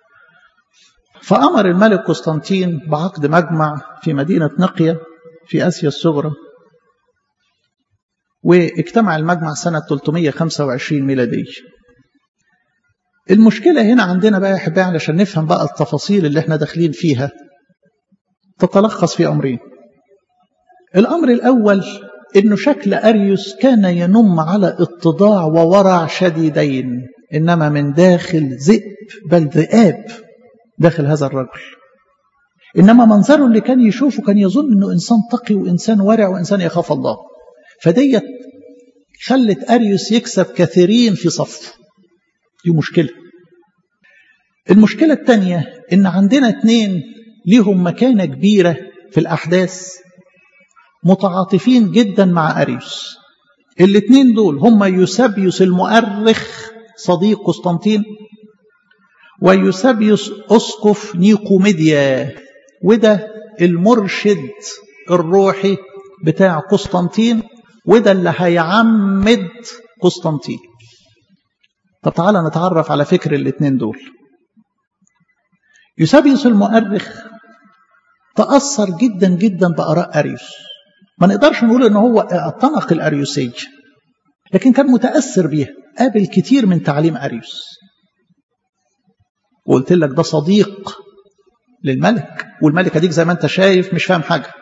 فأمر الملك قسطنطين بعقد مجمع في مدينة نقية في آسيا الصغرى واجتمع المجمع سنة 325 ميلادية المشكلة هنا عندنا بقى يا أحبائي علشان نفهم بقى التفاصيل اللي احنا داخلين فيها تتلخص في أمرين الأمر الأول أنه شكل أريوس كان ينم على اتضاع وورع شديدين إنما من داخل ذئب بل ذئاب داخل هذا الرجل إنما منظره اللي كان يشوفه كان يظن أنه إنسان تقي وإنسان ورع وإنسان يخاف الله فديت خلت أريوس يكسب كثيرين في صفه دي مشكلة المشكلة الثانية إن عندنا اتنين ليهم مكانة كبيرة في الأحداث متعاطفين جدا مع أريوس الاثنين دول هم يوسابيوس المؤرخ صديق قسطنطين ويوسابيوس أسقف نيقوميديا وده المرشد الروحي بتاع قسطنطين وده اللي هيعمد قسطنطين طب تعالى نتعرف على فكر الاثنين دول يوسابيوس المؤرخ تأثر جدا جدا بآراء أريوس ما نقدرش نقول ان هو اعتنق الأريوسية لكن كان متأثر بيها قابل كتير من تعليم أريوس وقلت لك ده صديق للملك والملك اديك زي ما انت شايف مش فاهم حاجة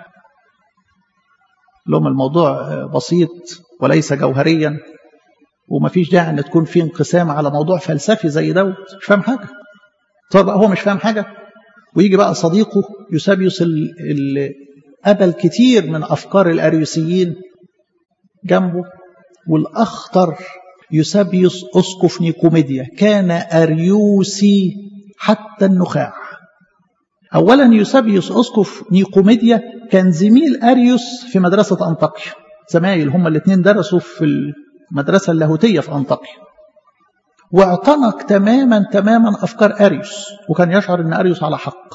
لهم الموضوع بسيط وليس جوهريا ومفيش داعي ان تكون في انقسام على موضوع فلسفي زي دوت مش فاهم حاجة طب بقى هو مش فاهم حاجة ويجي بقى صديقه يوسابيوس اللي قبل كتير من أفكار الأريوسيين جنبه والأخطر يوسابيوس أسقف نيكوميديا كان أريوسي حتى النخاع أولا يوسابيوس أسقف نيكوميديا كان زميل أريوس في مدرسة أنطاكيا زمايل هما الاثنين درسوا في المدرسة اللاهوتية في أنطاكيا واعتنق تماما تماما أفكار أريوس وكان يشعر أن أريوس على حق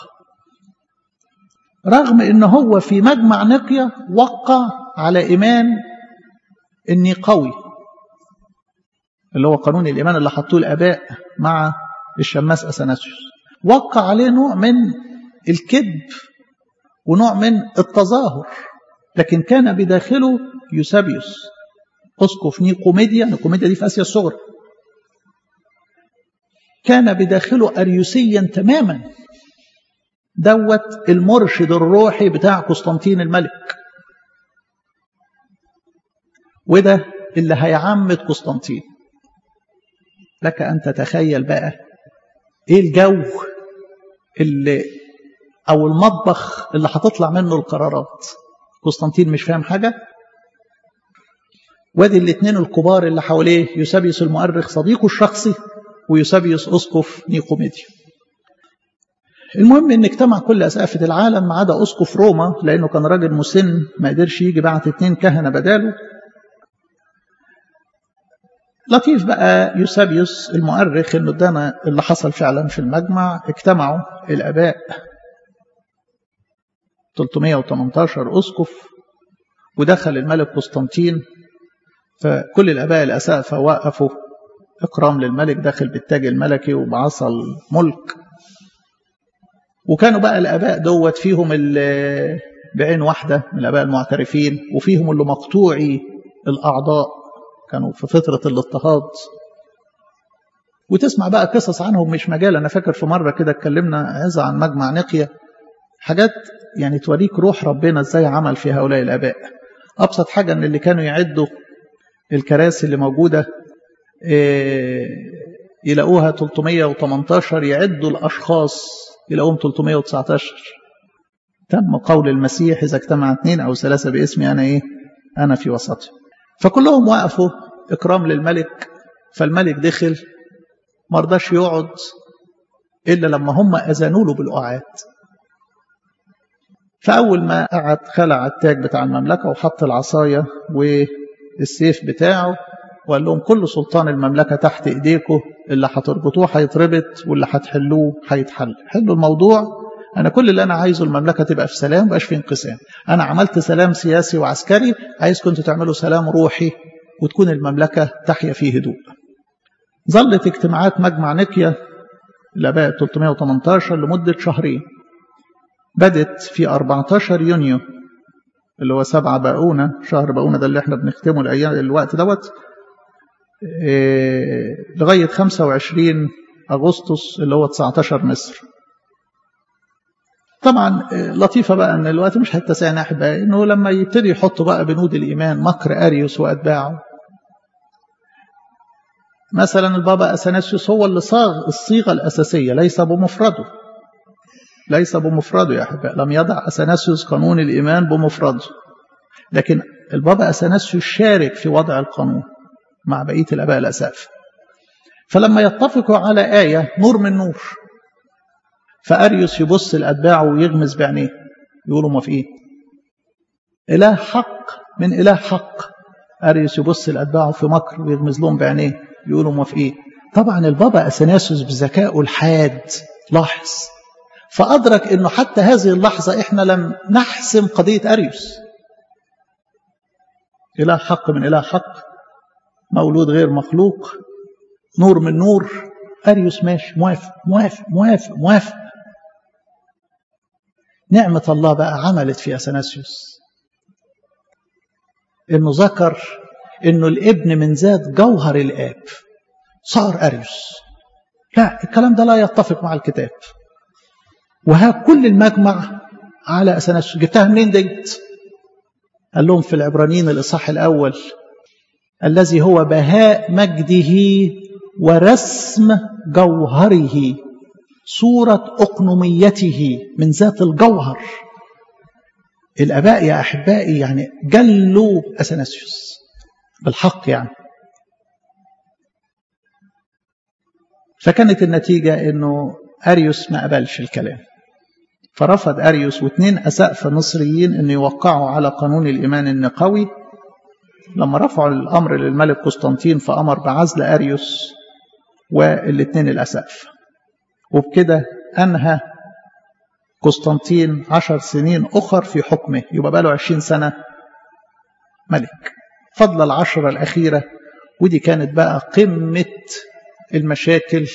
رغم أن هو في مجمع نقيا وقع على إيمان النيقوي اللي هو قانون الإيمان اللي حطوه الآباء مع الشماس أثناسيوس وقع عليه نوع من الكذب ونوع من التظاهر لكن كان بداخله يوسابيوس أسقف نيقوميديا نيقوميديا دي في آسيا الصغرى كان بداخله أريوسيا تماما دوت المرشد الروحي بتاع قسطنطين الملك وده اللي هيعمد قسطنطين لك أن تتخيل بقى إيه الجو اللي أو المطبخ اللي هتطلع منه القرارات قسطنطين مش فاهم حاجة وادي الاثنين الكبار اللي حواليه يوسابيوس المؤرخ صديقه الشخصي ويوسابيوس أسقف نيقوميديا المهم ان اجتمع كل اسقفه العالم ما عدا اسقف روما لانه كان راجل مسن ما قدرش يجي بعت اتنين كهنه بداله لطيف بقى يوسابيوس المؤرخ انه ادانا اللي حصل فعلا في المجمع اجتمعوا الاباء 318 اسقف ودخل الملك قسطنطين فكل الاباء الاسقفه وقفوا اكرام للملك داخل بالتاج الملكي وبعصا الملك وكانوا بقى الاباء دوت فيهم اللي بعين واحده من الاباء المعترفين وفيهم اللي مقطوعي الاعضاء كانوا في فتره الاضطهاد وتسمع بقى قصص عنهم مش مجال انا فاكر في مره كده اتكلمنا عظه عن مجمع نقيه حاجات يعني توريك روح ربنا ازاي عمل في هؤلاء الاباء ابسط حاجه ان اللي كانوا يعدوا الكراسي اللي موجوده إيه يلاقوها 318 يعدوا الاشخاص يلاقوهم 319 تم قول المسيح إذا اجتمع اثنين أو ثلاثة باسمي أنا إيه أنا في وسطهم فكلهم وقفوا إكرام للملك فالملك دخل ما رضاش يقعد إلا لما هم أذنوا له بالقعاد فأول ما قعد خلع التاج بتاع المملكة وحط العصاية والسيف بتاعه وقال لهم كل سلطان المملكة تحت إيديكم اللي هتربطوه هيتربط واللي هتحلوه هيتحل حلوا الموضوع أنا كل اللي أنا عايزه المملكة تبقى في سلام مبقاش في انقسام أنا عملت سلام سياسي وعسكري عايزكم انتوا تعملوا سلام روحي وتكون المملكة تحيا في هدوء ظلت اجتماعات مجمع نقيا الآباء 318 لمدة شهرين بدت في 14 يونيو اللي هو سبعة باقونة شهر باقونة ده اللي احنا بنختمه الأيام الوقت دوت إيه لغاية 25 أغسطس اللي هو 19 مصر طبعا لطيفة بقى أن الوقت مش هيتسعني أحبائي أنه لما يبتدي يحطوا بقى بنود الإيمان مكر أريوس وأتباعه مثلا البابا أثناسيوس هو اللي صاغ الصيغة الأساسية ليس بمفرده ليس بمفرده يا أحبائي لم يضع أثناسيوس قانون الإيمان بمفرده لكن البابا أثناسيوس شارك في وضع القانون مع بقية الآباء الأساف فلما يتفقوا على آية نور من نور فأريوس يبص لأتباعه ويغمز بعينيه يقولوا موافقين إله حق من إله حق أريوس يبص لأتباعه في مكر ويغمز لهم بعينيه يقولوا موافقين طبعا البابا أثناسيوس بذكائه الحاد لاحظ فأدرك أنه حتى هذه اللحظة إحنا لم نحسم قضية أريوس إله حق من إله حق مولود غير مخلوق نور من نور أريوس ماشي موافق موافق موافق موافق نعمة الله بقى عملت في أثناسيوس إنه ذكر إنه الابن من ذات جوهر الآب صار أريوس لا الكلام ده لا يتفق مع الكتاب وها كل المجمع على أثناسيوس جبتها منين ديت قال لهم في العبرانيين الإصحاح الأول الذي هو بهاء مجده ورسم جوهره صورة أقنوميته من ذات الجوهر الآباء يا أحبائي يعني جلوا أثناسيوس بالحق يعني فكانت النتيجة أنه أريوس ما قبلش الكلام فرفض أريوس واثنين أسقف مصريين أن يوقعوا على قانون الإيمان النقوي لما رفعوا الأمر للملك قسطنطين فأمر بعزل أريوس والاثنين الأسقف وبكده أنهى قسطنطين عشر سنين أخر في حكمه يبقى بقى له عشرين سنة ملك فضل العشرة الأخيرة ودي كانت بقى قمة المشاكل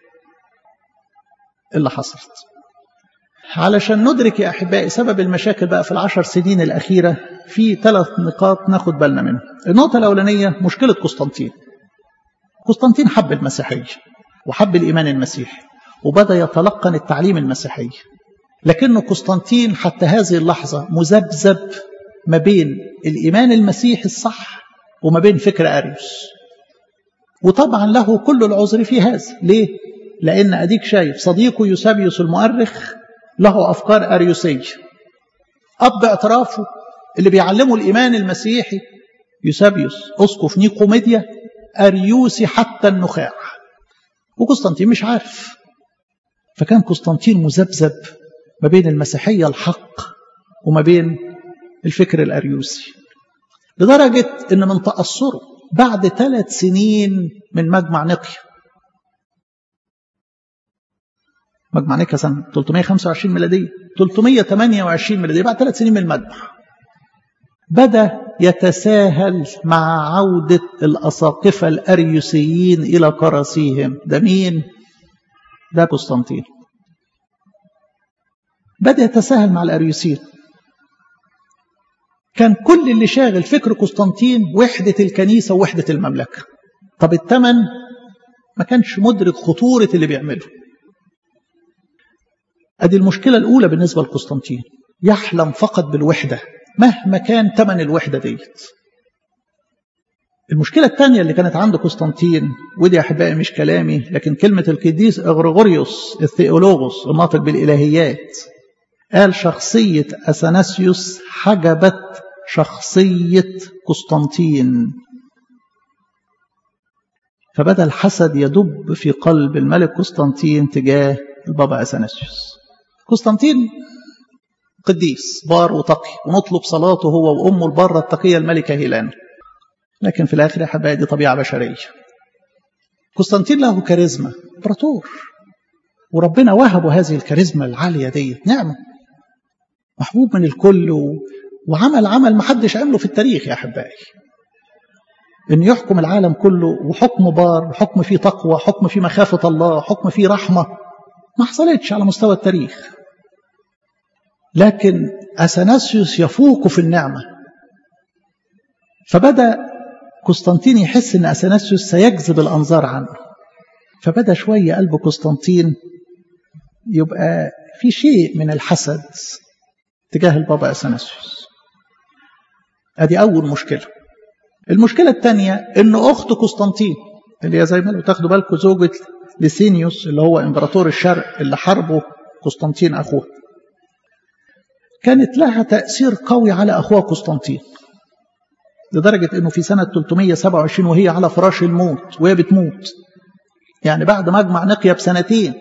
اللي حصلت علشان ندرك يا أحبائي سبب المشاكل بقى في العشر سنين الأخيرة في ثلاث نقاط ناخد بالنا منهم النقطة الأولانية مشكلة قسطنطين قسطنطين حب المسيحية وحب الإيمان المسيحي وبدأ يتلقن التعليم المسيحي لكنه قسطنطين حتى هذه اللحظة مذبذب ما بين الإيمان المسيحي الصح وما بين فكر أريوس وطبعا له كل العذر في هذا ليه؟ لأن أديك شايف صديقه يوسابيوس المؤرخ له أفكار أريوسية أب اعترافه اللي بيعلمه الإيمان المسيحي يوسابيوس أسقف نيقوميديا أريوسي حتى النخاع وقسطنطين مش عارف فكان قسطنطين مذبذب ما بين المسيحية الحق وما بين الفكر الأريوسي لدرجة أن من تأثره بعد ثلاث سنين من مجمع نقيا مجمع نقيا سنة 325 ميلادية 328 ميلادية بعد ثلاث سنين من المجمع بدأ يتساهل مع عودة الأساقفة الأريوسيين إلى كراسيهم ده مين؟ ده قسطنطين بدأ يتساهل مع الأريوسيين كان كل اللي شاغل فكر قسطنطين وحدة الكنيسة ووحدة المملكة طب الثمن ما كانش مدرك خطورة اللي بيعمله أدي المشكلة الأولى بالنسبة لقسطنطين يحلم فقط بالوحدة مهما كان ثمن الوحدة ديت المشكلة الثانية اللي كانت عند قسطنطين ودي أحبائي مش كلامي لكن كلمة القديس إغريغوريوس الثيولوغوس الناطق بالإلهيات قال شخصية أثناسيوس حجبت شخصية قسطنطين فبدأ الحسد يدب في قلب الملك قسطنطين تجاه البابا أثناسيوس قسطنطين قديس بار وتقي ونطلب صلاته هو وأمه البارة التقية الملكة هيلان لكن في الآخر يا حبايبي دي طبيعة بشرية قسطنطين له كاريزما امبراطور وربنا وهبه هذه الكاريزما العالية دي نعمة محبوب من الكل و... وعمل عمل محدش عمله في التاريخ يا أحبائي إن يحكم العالم كله وحكم بار وحكم فيه تقوى حكم فيه مخافة الله حكم فيه رحمة ما حصلتش على مستوى التاريخ لكن أثناسيوس يفوق في النعمة فبدأ قسطنطين يحس أن أثناسيوس سيجذب الأنظار عنه فبدأ شوية قلب قسطنطين يبقى في شيء من الحسد تجاه البابا أثناسيوس ادي أول مشكلة المشكلة الثانية أن أخت قسطنطين اللي هي زي ما تاخدوا بالكم زوجة ليسينيوس اللي هو إمبراطور الشرق اللي حاربه قسطنطين أخوه كانت لها تأثير قوي على أخوها قسطنطين لدرجة أنه في سنة 327 وهي على فراش الموت وهي بتموت يعني بعد مجمع نقيا بسنتين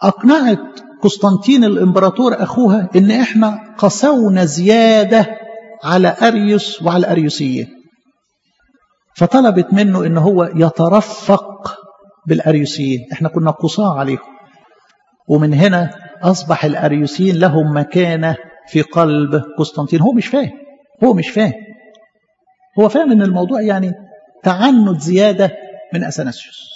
أقنعت قسطنطين الإمبراطور أخوها إن إحنا قسونا زيادة على أريوس وعلى الأريوسيين فطلبت منه ان هو يترفق بالأريوسيين احنا كنا قصاة عليهم ومن هنا أصبح الأريوسيين لهم مكانة في قلب قسطنطين هو مش فاهم هو مش فاهم هو فاهم ان الموضوع يعني تعنت زيادة من أثناسيوس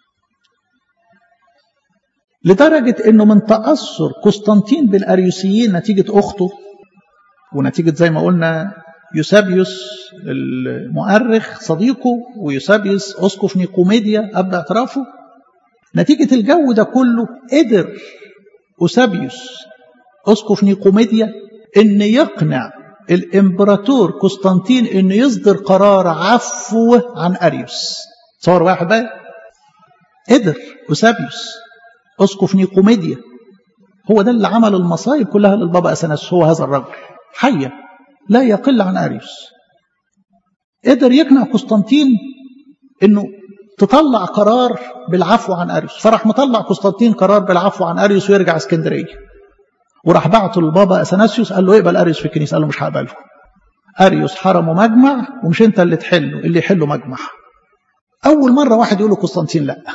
لدرجة انه من تأثر قسطنطين بالأريوسيين نتيجة أخته ونتيجة زي ما قلنا يوسابيوس المؤرخ صديقه ويوسابيوس أسقف نيقوميديا أب اعترافه نتيجة الجو ده كله قدر أوسابيوس أسقف نيقوميديا إن يقنع الإمبراطور قسطنطين إن يصدر قرار عفو عن أريوس تصور واحد بقى قدر أوسابيوس أسقف نيقوميديا هو ده اللي عمل المصايب كلها للبابا أثناس هو هذا الرجل حيا لا يقل عن أريوس قدر يقنع قسطنطين انه تطلع قرار بالعفو عن اريوس فراح مطلع قسطنطين قرار بالعفو عن اريوس ويرجع اسكندريه وراح بعته للبابا اثناسيوس قال له اقبل اريوس في الكنيسه قال له مش هقبله اريوس حرمه مجمع ومش انت اللي تحله اللي يحله مجمع اول مره واحد يقول له قسطنطين لا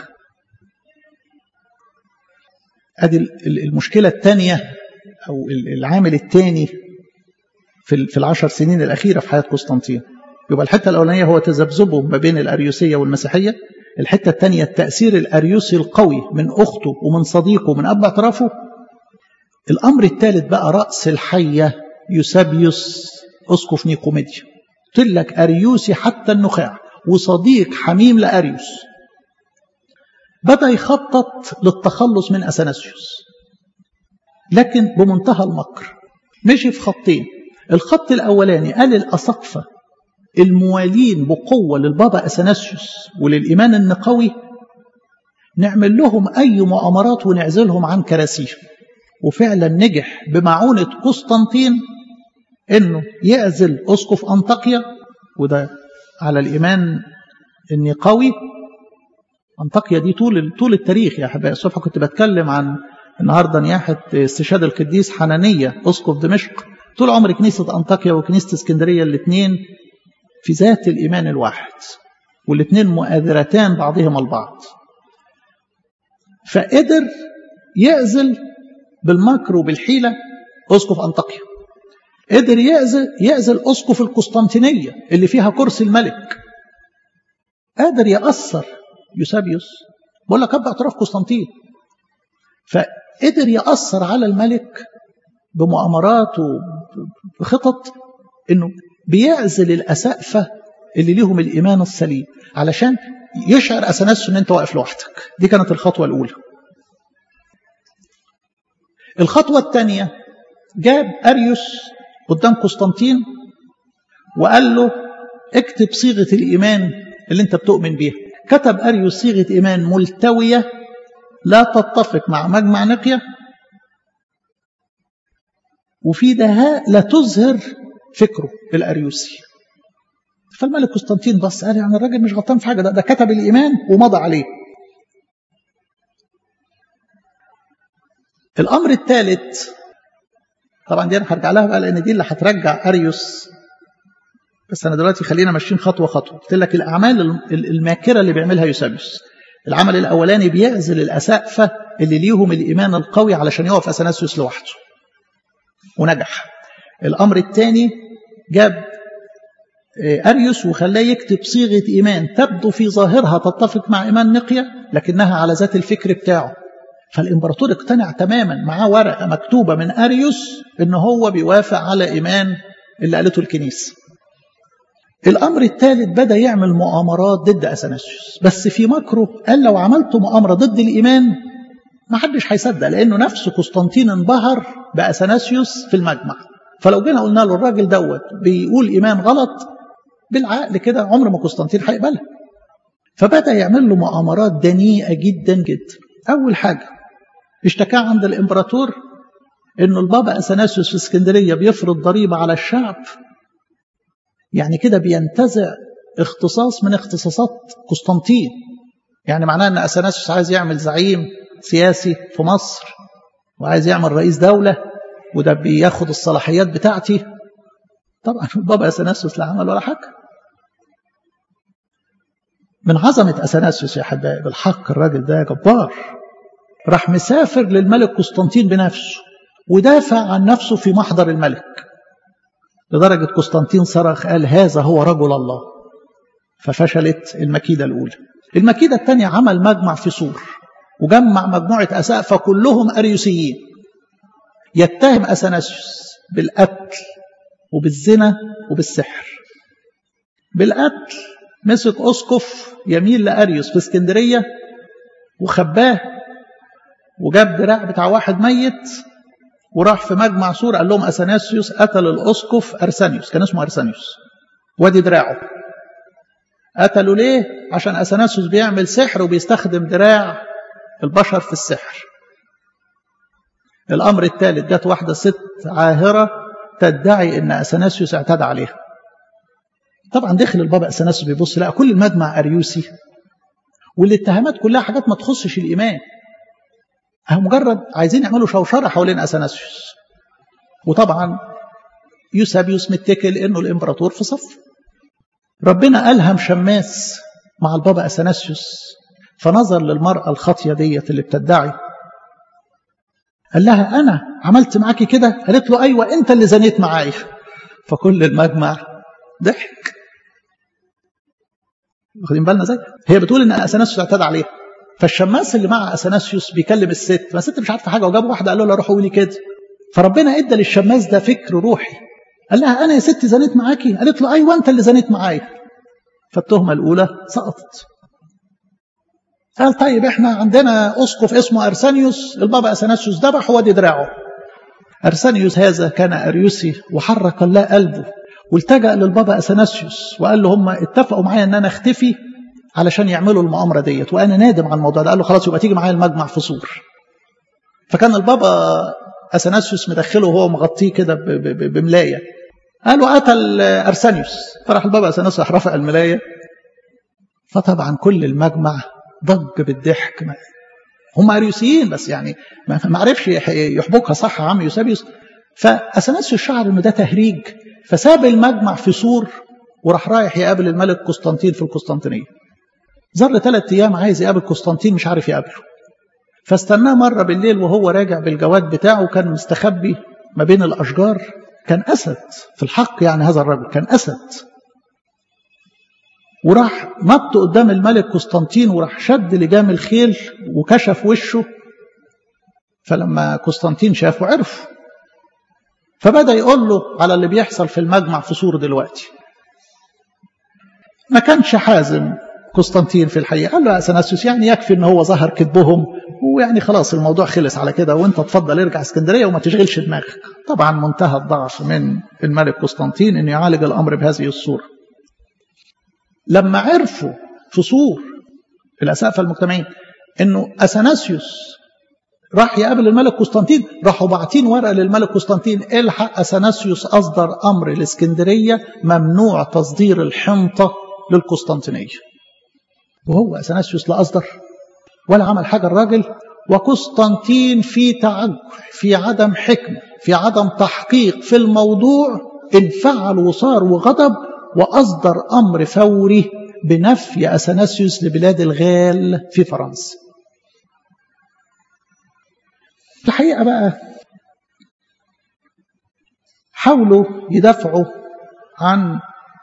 ادي المشكله الثانيه او العامل الثاني في في العشر سنين الاخيره في حياه قسطنطين يبقى الحته الاولانيه هو تذبذبه ما بين الاريوسيه والمسيحيه الحته الثانيه التاثير الاريوسي القوي من اخته ومن صديقه ومن اب اعترافه الامر الثالث بقى راس الحيه يوسابيوس اسقف نيقوميديا قلت لك اريوسي حتى النخاع وصديق حميم لاريوس بدا يخطط للتخلص من اثناسيوس لكن بمنتهى المكر مشي في خطين الخط الاولاني قال الاساقفه الموالين بقوة للبابا أثناسيوس وللإيمان النقوي نعمل لهم أي مؤامرات ونعزلهم عن كراسيهم وفعلا نجح بمعونة قسطنطين انه يعزل اسقف انطاكيا وده على الايمان النقوي انطاكيا دي طول طول التاريخ يا احبائي الصبح كنت بتكلم عن النهارده نياحه استشهاد القديس حنانيه اسقف دمشق طول عمر كنيسه انطاكيا وكنيسه اسكندريه الاثنين في ذات الإيمان الواحد والاثنين مؤثرتان بعضهما البعض فقدر يعزل بالمكر وبالحيلة أسقف أنطاكيا قدر يعزل, يعزل أسقف القسطنطينية اللي فيها كرسي الملك قادر يأثر يوسابيوس بقول لك أبقى اعتراف قسطنطين فقدر يأثر على الملك بمؤامرات وبخطط انه بيعزل الأسقفة اللي ليهم الإيمان السليم علشان يشعر أثناسيوس إن أنت واقف لوحدك دي كانت الخطوة الأولى الخطوة الثانية جاب أريوس قدام قسطنطين وقال له اكتب صيغة الإيمان اللي أنت بتؤمن بيها كتب أريوس صيغة إيمان ملتوية لا تتفق مع مجمع نقية وفي دهاء لا تظهر فكره الأريوسي فالملك قسطنطين بص قال يعني الراجل مش غلطان في حاجة ده, ده كتب الإيمان ومضى عليه الأمر الثالث طبعا دي أنا هرجع لها بقى لأن دي اللي هترجع أريوس بس أنا دلوقتي خلينا ماشيين خطوة خطوة قلت لك الأعمال الماكرة اللي بيعملها يوسابيوس العمل الأولاني بيعزل الأسقفة اللي ليهم الإيمان القوي علشان يقف أثناسيوس لوحده ونجح الأمر الثاني جاب أريوس وخلاه يكتب صيغة إيمان تبدو في ظاهرها تتفق مع إيمان نقية لكنها على ذات الفكر بتاعه فالإمبراطور اقتنع تماما معاه ورقة مكتوبة من أريوس إن هو بيوافق على إيمان اللي قالته الكنيسة الأمر الثالث بدأ يعمل مؤامرات ضد أثناسيوس بس في مكره قال لو عملت مؤامرة ضد الإيمان ما حدش هيصدق لأنه نفسه قسطنطين انبهر بأثناسيوس في المجمع فلو جينا قلنا له الراجل دوت بيقول إيمان غلط بالعقل كده عمر ما قسطنطين هيقبلها فبدأ يعمل له مؤامرات دنيئة جدا جدا أول حاجة اشتكاه عند الإمبراطور إنه البابا أثناسيوس في اسكندرية بيفرض ضريبة على الشعب يعني كده بينتزع اختصاص من اختصاصات قسطنطين يعني معناه ان اثناسيوس عايز يعمل زعيم سياسي في مصر وعايز يعمل رئيس دولة وده بياخد الصلاحيات بتاعتي طبعا البابا اثناسيوس لا عمل ولا حاجه من عظمه اثناسيوس يا حبايب الحق الراجل ده جبار راح مسافر للملك قسطنطين بنفسه ودافع عن نفسه في محضر الملك لدرجة قسطنطين صرخ قال هذا هو رجل الله ففشلت المكيدة الأولى المكيدة الثانية عمل مجمع في سور وجمع مجموعة أسقفة كلهم أريوسيين يتهم أثناسيوس بالقتل وبالزنا وبالسحر بالقتل مسك أسقف يميل لأريوس في اسكندرية وخباه وجاب دراع بتاع واحد ميت وراح في مجمع سور قال لهم اثناسيوس قتل الاسقف ارسانيوس كان اسمه ارسانيوس وادي دراعه قتلوا ليه عشان اثناسيوس بيعمل سحر وبيستخدم دراع البشر في السحر الامر الثالث جت واحده ست عاهره تدعي ان اثناسيوس اعتدى عليها طبعا دخل البابا اثناسيوس بيبص لقى كل المجمع اريوسي والاتهامات كلها حاجات ما تخصش الايمان هم مجرد عايزين يعملوا شوشرة حوالين أثناسيوس وطبعا يوسابيوس متكل انه الامبراطور في صف ربنا ألهم شماس مع البابا أثناسيوس فنظر للمرأة الخاطية ديت اللي بتدعي قال لها أنا عملت معاكي كده قالت له أيوة أنت اللي زنيت معايا فكل المجمع ضحك واخدين بالنا ازاي هي بتقول ان اثناسيوس اعتدى عليها فالشماس اللي مع اثناسيوس بيكلم الست فالست مش عارفه حاجه وجاب واحده قال له روح قولي كده فربنا ادى للشماس ده فكر روحي قال لها انا يا ست زنيت معاكي قالت له ايوه انت اللي زنيت معايا فالتهمه الاولى سقطت قال طيب احنا عندنا اسقف اسمه ارسانيوس البابا اثناسيوس ذبح وادي دراعه ارسانيوس هذا كان اريوسي وحرك الله قلبه والتجأ للبابا اثناسيوس وقال له هم اتفقوا معايا ان انا اختفي علشان يعملوا المؤامره ديت وانا نادم على الموضوع ده قال له خلاص يبقى تيجي معايا المجمع في صور فكان البابا اثناسيوس مدخله وهو مغطيه كده بملايه قالوا قتل ارسانيوس فراح البابا اثناسيوس راح رفع الملايه فطبعا كل المجمع ضج بالضحك هم اريوسيين بس يعني ما عرفش يحبكها صح عم يوسابيوس فاثناسيوس شعر انه ده تهريج فساب المجمع في سور وراح رايح يقابل الملك قسطنطين في القسطنطينيه ظل ثلاث ايام عايز يقابل قسطنطين مش عارف يقابله فاستناه مره بالليل وهو راجع بالجواد بتاعه كان مستخبي ما بين الاشجار كان اسد في الحق يعني هذا الرجل كان اسد وراح نط قدام الملك قسطنطين وراح شد لجام الخيل وكشف وشه فلما قسطنطين شافه عرف فبدا يقول له على اللي بيحصل في المجمع في سور دلوقتي ما كانش حازم قسطنطين في الحقيقه قال له اثناسيوس يعني يكفي ان هو ظهر كذبهم ويعني خلاص الموضوع خلص على كده وانت تفضل ارجع اسكندريه وما تشغلش دماغك طبعا منتهى الضعف من الملك قسطنطين انه يعالج الامر بهذه الصوره لما عرفوا في صور الاسقفه المجتمعين انه اثناسيوس راح يقابل الملك قسطنطين راحوا باعتين ورقه للملك قسطنطين الحق اثناسيوس اصدر امر الاسكندريه ممنوع تصدير الحنطه للقسطنطينيه وهو اثناسيوس لا اصدر ولا عمل حاجه الراجل وقسطنطين في تعجل في عدم حكمه في عدم تحقيق في الموضوع انفعل وصار وغضب واصدر امر فوري بنفي اثناسيوس لبلاد الغال في فرنسا الحقيقه بقى حاولوا يدافعوا عن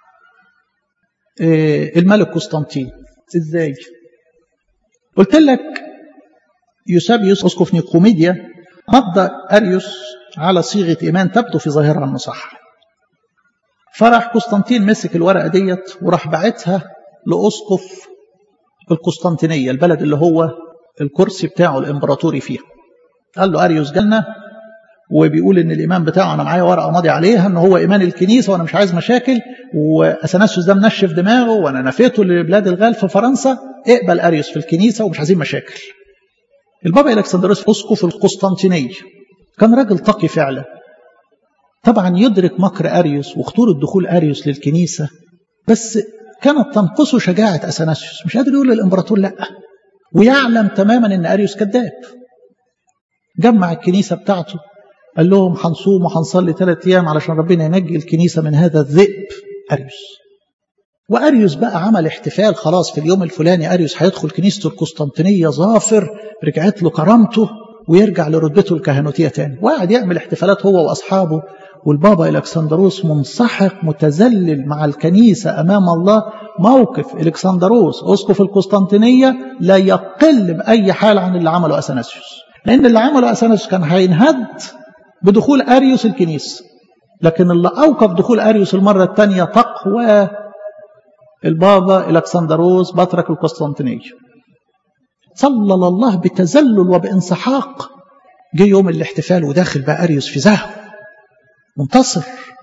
الملك قسطنطين ازاي قلت لك يوسابيوس اسقف نيقوميديا مضى اريوس على صيغه ايمان تبدو في ظاهرها انه صح فراح قسطنطين مسك الورقه ديت وراح باعتها لاسقف القسطنطينيه البلد اللي هو الكرسي بتاعه الامبراطوري فيها قال له اريوس جالنا وبيقول ان الايمان بتاعه انا معايا ورقه ماضي عليها ان هو ايمان الكنيسه وانا مش عايز مشاكل واثناسيوس ده منشف دماغه وانا نفيته لبلاد الغال في فرنسا اقبل اريوس في الكنيسه ومش عايزين مشاكل. البابا الكسندروس اسقف القسطنطينيه كان راجل تقي فعلا. طبعا يدرك مكر اريوس وخطوره دخول اريوس للكنيسه بس كانت تنقصه شجاعه اثناسيوس مش قادر يقول للامبراطور لا ويعلم تماما ان اريوس كذاب. جمع الكنيسه بتاعته قال لهم هنصوم وهنصلي ثلاث أيام علشان ربنا ينجي الكنيسة من هذا الذئب أريوس وأريوس بقى عمل احتفال خلاص في اليوم الفلاني أريوس هيدخل كنيسة القسطنطينية ظافر رجعت له كرامته ويرجع لرتبته الكهنوتية تاني وقعد يعمل احتفالات هو وأصحابه والبابا الكسندروس منسحق متذلل مع الكنيسة أمام الله موقف الكسندروس أسقف القسطنطينية لا يقل بأي حال عن اللي عمله أثناسيوس لأن اللي عمله أثناسيوس كان هينهد بدخول أريوس الكنيسة لكن اللي أوقف دخول أريوس المرة الثانية تقوى البابا الكسندروس بطرك القسطنطينية صلى الله بتذلل وبانسحاق جه يوم الاحتفال وداخل بقى أريوس في زهو منتصر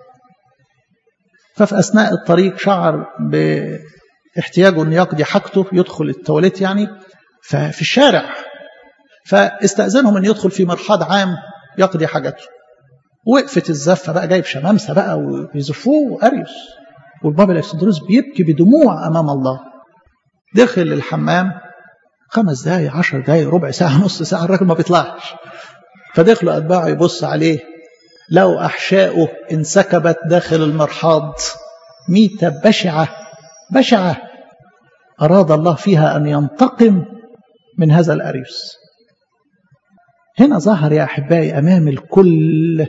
ففي أثناء الطريق شعر باحتياجه أن يقضي حاجته يدخل التواليت يعني ففي الشارع فاستأذنهم أن يدخل في مرحاض عام يقضي حاجته وقفت الزفة بقى جايب شمامسة بقى ويزفوه أريوس والبابا الأكسندروس بيبكي بدموع أمام الله دخل الحمام خمس دقايق عشر دقايق ربع ساعة نص ساعة الراجل ما بيطلعش فدخلوا أتباعه يبص عليه لو أحشاؤه انسكبت داخل المرحاض ميتة بشعة بشعة أراد الله فيها أن ينتقم من هذا الأريوس هنا ظهر يا أحبائي أمام الكل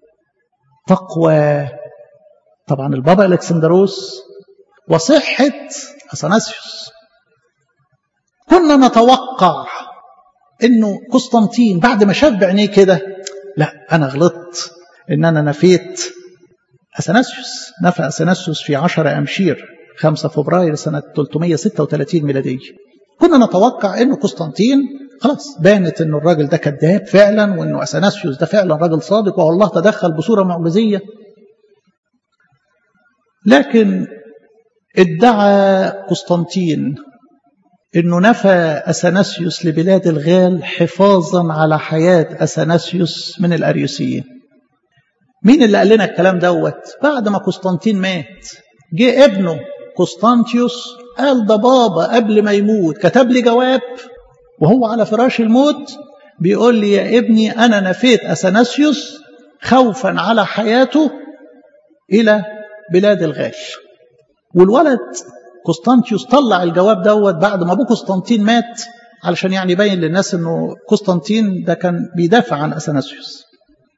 تقوى طبعا البابا الكسندروس وصحة أثناسيوس كنا نتوقع انه قسطنطين بعد ما شاف بعينيه كده لا انا غلطت ان انا نفيت اثناسيوس نفى اثناسيوس في 10 امشير 5 فبراير سنه 336 ميلاديه كنا نتوقع انه قسطنطين خلاص بانت انه الراجل ده كذاب فعلا وانه اثناسيوس ده فعلا راجل صادق والله تدخل بصوره معجزيه لكن ادعى قسطنطين انه نفى اثناسيوس لبلاد الغال حفاظا على حياه اثناسيوس من الاريوسيين مين اللي قال لنا الكلام دوت بعد ما قسطنطين مات جه ابنه قسطنطيوس قال ده بابا قبل ما يموت كتب لي جواب وهو على فراش الموت بيقول لي يا ابني انا نفيت اثناسيوس خوفا على حياته الى بلاد الغال والولد قسطنطيوس طلع الجواب دوت بعد ما ابوه قسطنطين مات علشان يعني يبين للناس انه قسطنطين ده كان بيدافع عن اثناسيوس.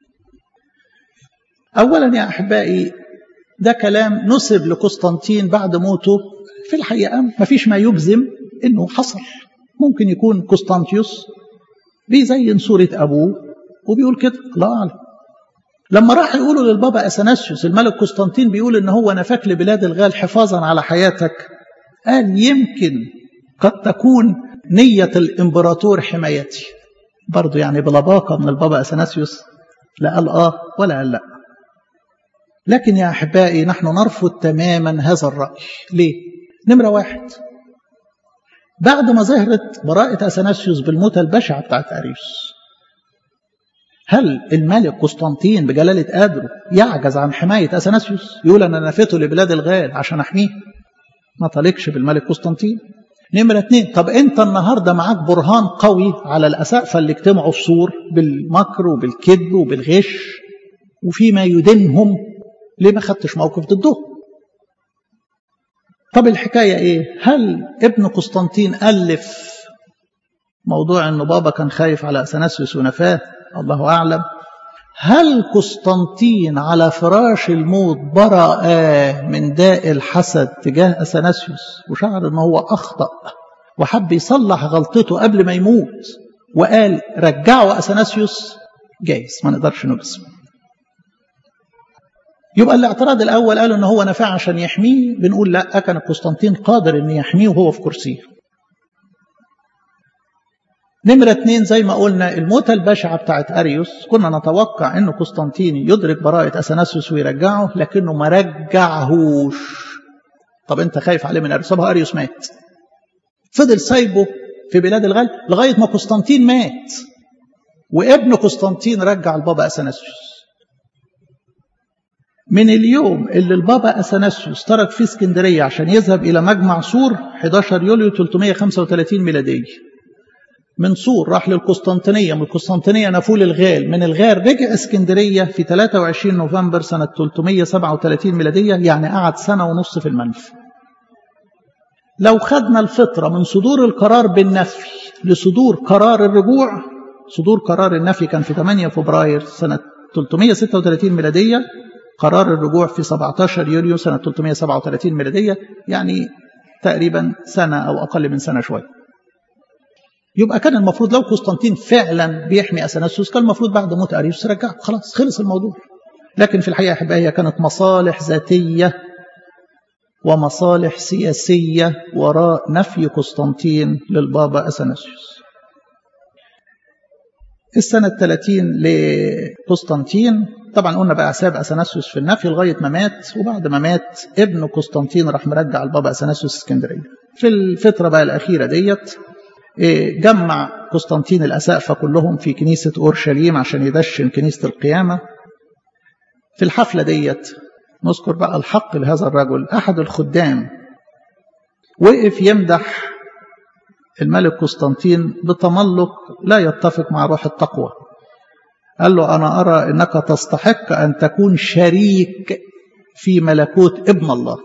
اولا يا احبائي ده كلام نسب لقسطنطين بعد موته في الحقيقه ما فيش ما يجزم انه حصل. ممكن يكون قسطنطيوس بيزين صوره ابوه وبيقول كده الله اعلم. لما راح يقولوا للبابا اثناسيوس الملك قسطنطين بيقول ان هو نفاك لبلاد الغال حفاظا على حياتك قال يمكن قد تكون نية الإمبراطور حمايتي برضو يعني بلباقة من البابا أثناسيوس لا قال آه ولا قال لا لكن يا أحبائي نحن نرفض تماما هذا الرأي ليه؟ نمرة واحد بعد ما ظهرت براءة أثناسيوس بالموتة البشعة بتاعت أريوس هل الملك قسطنطين بجلالة قدره يعجز عن حماية أثناسيوس يقول أنا نفيته لبلاد الغال عشان أحميه ما طالقش بالملك قسطنطين نمرة اتنين طب انت النهاردة معاك برهان قوي على الأسقفة اللي اجتمعوا في سور بالمكر وبالكذب وبالغش وفيما يدينهم ليه ما خدتش موقف ضدهم طب الحكاية ايه هل ابن قسطنطين ألف موضوع انه بابا كان خايف على أثناسيوس ونفاه الله أعلم هل قسطنطين على فراش الموت برأ من داء الحسد تجاه أثناسيوس وشعر أنه هو أخطأ وحب يصلح غلطته قبل ما يموت وقال رجعوا أثناسيوس جايز ما نقدرش نجزم يبقى الاعتراض الأول قالوا أنه هو نفع عشان يحميه بنقول لا كان قسطنطين قادر أن يحميه وهو في كرسيه نمرة اتنين زي ما قلنا الموتة البشعة بتاعت أريوس كنا نتوقع أنه قسطنطين يدرك براءة أثناسيوس ويرجعه لكنه ما رجعهوش طب أنت خايف عليه من أريوس طب أريوس مات فضل سايبه في بلاد الغال لغاية ما قسطنطين مات وابن قسطنطين رجع البابا أثناسيوس من اليوم اللي البابا أثناسيوس ترك في اسكندرية عشان يذهب إلى مجمع سور 11 يوليو 335 ميلادية من سور راح للقسطنطينية من القسطنطينية نفول الغال من الغال رجع اسكندرية في 23 نوفمبر سنة 337 ميلادية يعني قعد سنة ونص في المنف لو خدنا الفترة من صدور القرار بالنفي لصدور قرار الرجوع صدور قرار النفي كان في 8 فبراير سنة 336 ميلادية قرار الرجوع في 17 يوليو سنة 337 ميلادية يعني تقريبا سنة أو أقل من سنة شوية يبقى كان المفروض لو قسطنطين فعلا بيحمي أثناسيوس كان المفروض بعد موت أريوس رجعه خلاص خلص الموضوع لكن في الحقيقة أحبائي هي كانت مصالح ذاتية ومصالح سياسية وراء نفي قسطنطين للبابا أثناسيوس السنة الثلاثين لقسطنطين طبعا قلنا بقى ساب أثناسيوس في النفي لغاية ما مات وبعد ما مات ابن قسطنطين راح مرجع البابا أثناسيوس اسكندرية في الفترة بقى الأخيرة ديت جمع قسطنطين الأسقفة كلهم في كنيسة أورشليم عشان يدشن كنيسة القيامة في الحفلة ديت نذكر بقى الحق لهذا الرجل أحد الخدام وقف يمدح الملك قسطنطين بتملق لا يتفق مع روح التقوى قال له أنا أرى أنك تستحق أن تكون شريك في ملكوت ابن الله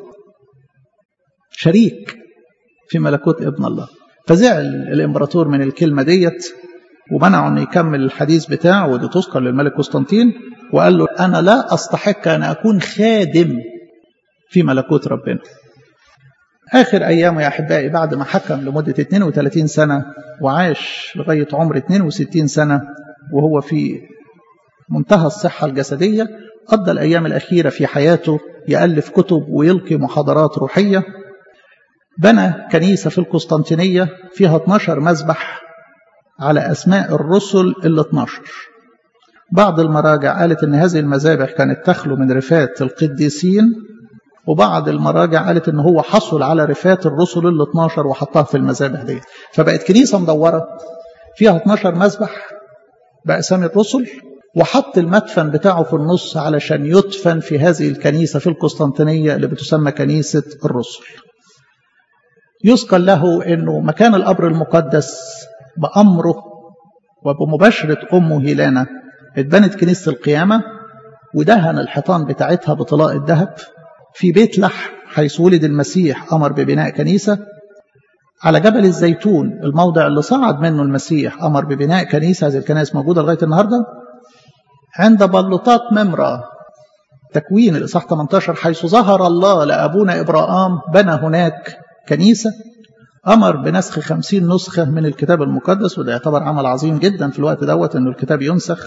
شريك في ملكوت ابن الله فزعل الإمبراطور من الكلمة ديت ومنعه أن يكمل الحديث بتاعه ودي تذكر للملك قسطنطين وقال له أنا لا أستحق أن أكون خادم في ملكوت ربنا آخر أيامه يا أحبائي بعد ما حكم لمدة 32 سنة وعاش لغاية عمر 62 سنة وهو في منتهى الصحة الجسدية قضى الأيام الأخيرة في حياته يألف كتب ويلقي محاضرات روحية بنى كنيسة في القسطنطينية فيها 12 مذبح على أسماء الرسل ال 12 بعض المراجع قالت أن هذه المذابح كانت تخلو من رفات القديسين وبعض المراجع قالت أن هو حصل على رفات الرسل ال 12 وحطها في المذابح دي فبقت كنيسة مدورة فيها 12 مذبح بأسامي الرسل وحط المدفن بتاعه في النص علشان يدفن في هذه الكنيسة في القسطنطينية اللي بتسمى كنيسة الرسل يذكر له أنه مكان القبر المقدس بأمره وبمباشرة أمه هيلانا اتبنت كنيسة القيامة ودهن الحيطان بتاعتها بطلاء الذهب في بيت لحم حيث ولد المسيح أمر ببناء كنيسة على جبل الزيتون الموضع اللي صعد منه المسيح أمر ببناء كنيسة هذه الكنائس موجودة لغاية النهاردة عند بلوطات ممرة تكوين الإصحاح 18 حيث ظهر الله لأبونا إبراهام بنى هناك كنيسة أمر بنسخ خمسين نسخة من الكتاب المقدس وده يعتبر عمل عظيم جدا في الوقت دوت أنه الكتاب ينسخ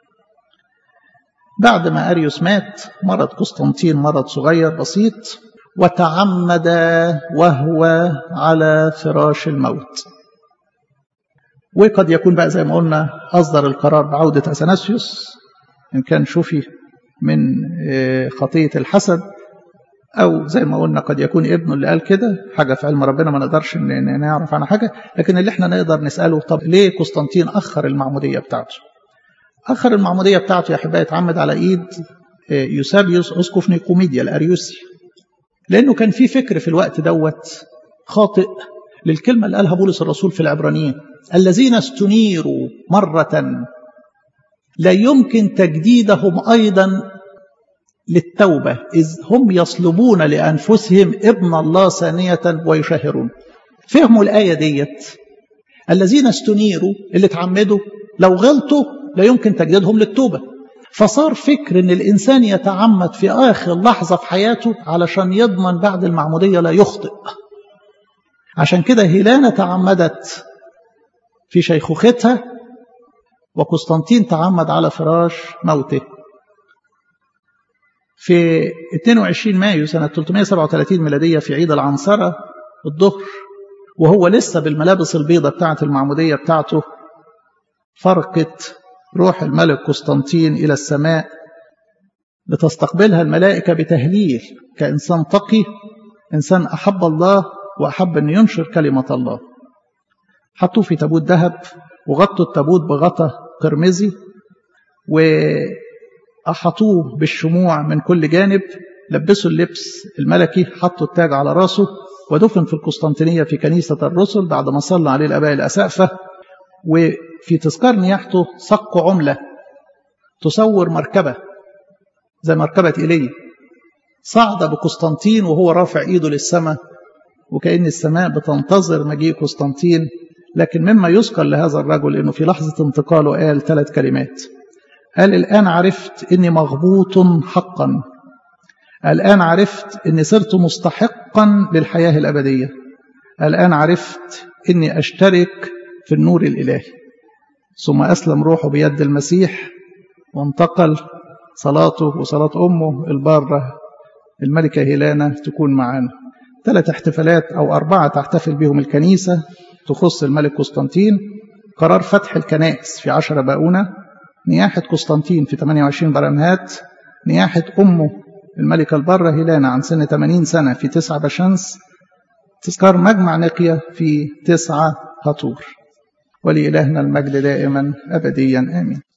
بعد ما أريوس مات مرض قسطنطين مرض صغير بسيط وتعمد وهو على فراش الموت وقد يكون بقى زي ما قلنا أصدر القرار بعودة أثناسيوس إن كان شفي من خطية الحسد أو زي ما قلنا قد يكون ابنه اللي قال كده حاجة في علم ربنا ما نقدرش نعرف عنها حاجة لكن اللي احنا نقدر نسأله طب ليه قسطنطين أخر المعمودية بتاعته أخر المعمودية بتاعته يا أحبائي اتعمد على إيد يوسابيوس أسقف نيقوميديا الأريوسي لأنه كان في فكر في الوقت دوت خاطئ للكلمة اللي قالها بولس الرسول في العبرانيين الذين استنيروا مرة لا يمكن تجديدهم أيضا للتوبة إذ هم يصلبون لأنفسهم ابن الله ثانية ويشهرون فهموا الآية ديت الذين استنيروا اللي اتعمدوا لو غلطوا لا يمكن تجديدهم للتوبة فصار فكر ان الانسان يتعمد في اخر لحظه في حياته علشان يضمن بعد المعموديه لا يخطئ عشان كده هيلانا تعمدت في شيخوختها وقسطنطين تعمد على فراش موته في 22 مايو سنة 337 ميلادية في عيد العنصرة الظهر وهو لسه بالملابس البيضة بتاعة المعمودية بتاعته فرقت روح الملك قسطنطين إلى السماء لتستقبلها الملائكة بتهليل كإنسان تقي إنسان أحب الله وأحب أن ينشر كلمة الله حطوه في تابوت ذهب وغطوا التابوت بغطا قرمزي وأحطوه بالشموع من كل جانب لبسوا اللبس الملكي حطوا التاج على راسه ودفن في القسطنطينية في كنيسة الرسل بعد ما صلى عليه الآباء الأسقفة وفي تذكار نياحته صك عملة تصور مركبة زي مركبة إيليا صعد بقسطنطين وهو رافع إيده للسماء وكأن السماء بتنتظر مجيء قسطنطين لكن مما يذكر لهذا الرجل أنه في لحظة انتقاله قال ثلاث كلمات قال الآن عرفت أني مغبوط حقا الآن عرفت أني صرت مستحقا للحياة الأبدية الآن عرفت أني أشترك في النور الإلهي ثم أسلم روحه بيد المسيح وانتقل صلاته وصلاة أمه البارة الملكة هيلانا تكون معانا ثلاث احتفالات أو أربعة تحتفل بهم الكنيسة تخص الملك قسطنطين قرار فتح الكنائس في عشرة باؤونة نياحة قسطنطين في 28 برمهات نياحة أمه الملكة البارة هيلانا عن سن 80 سنة في 9 بشمس تذكار مجمع نقية في 9 هطور ولإلهنا المجد دائما أبديا آمين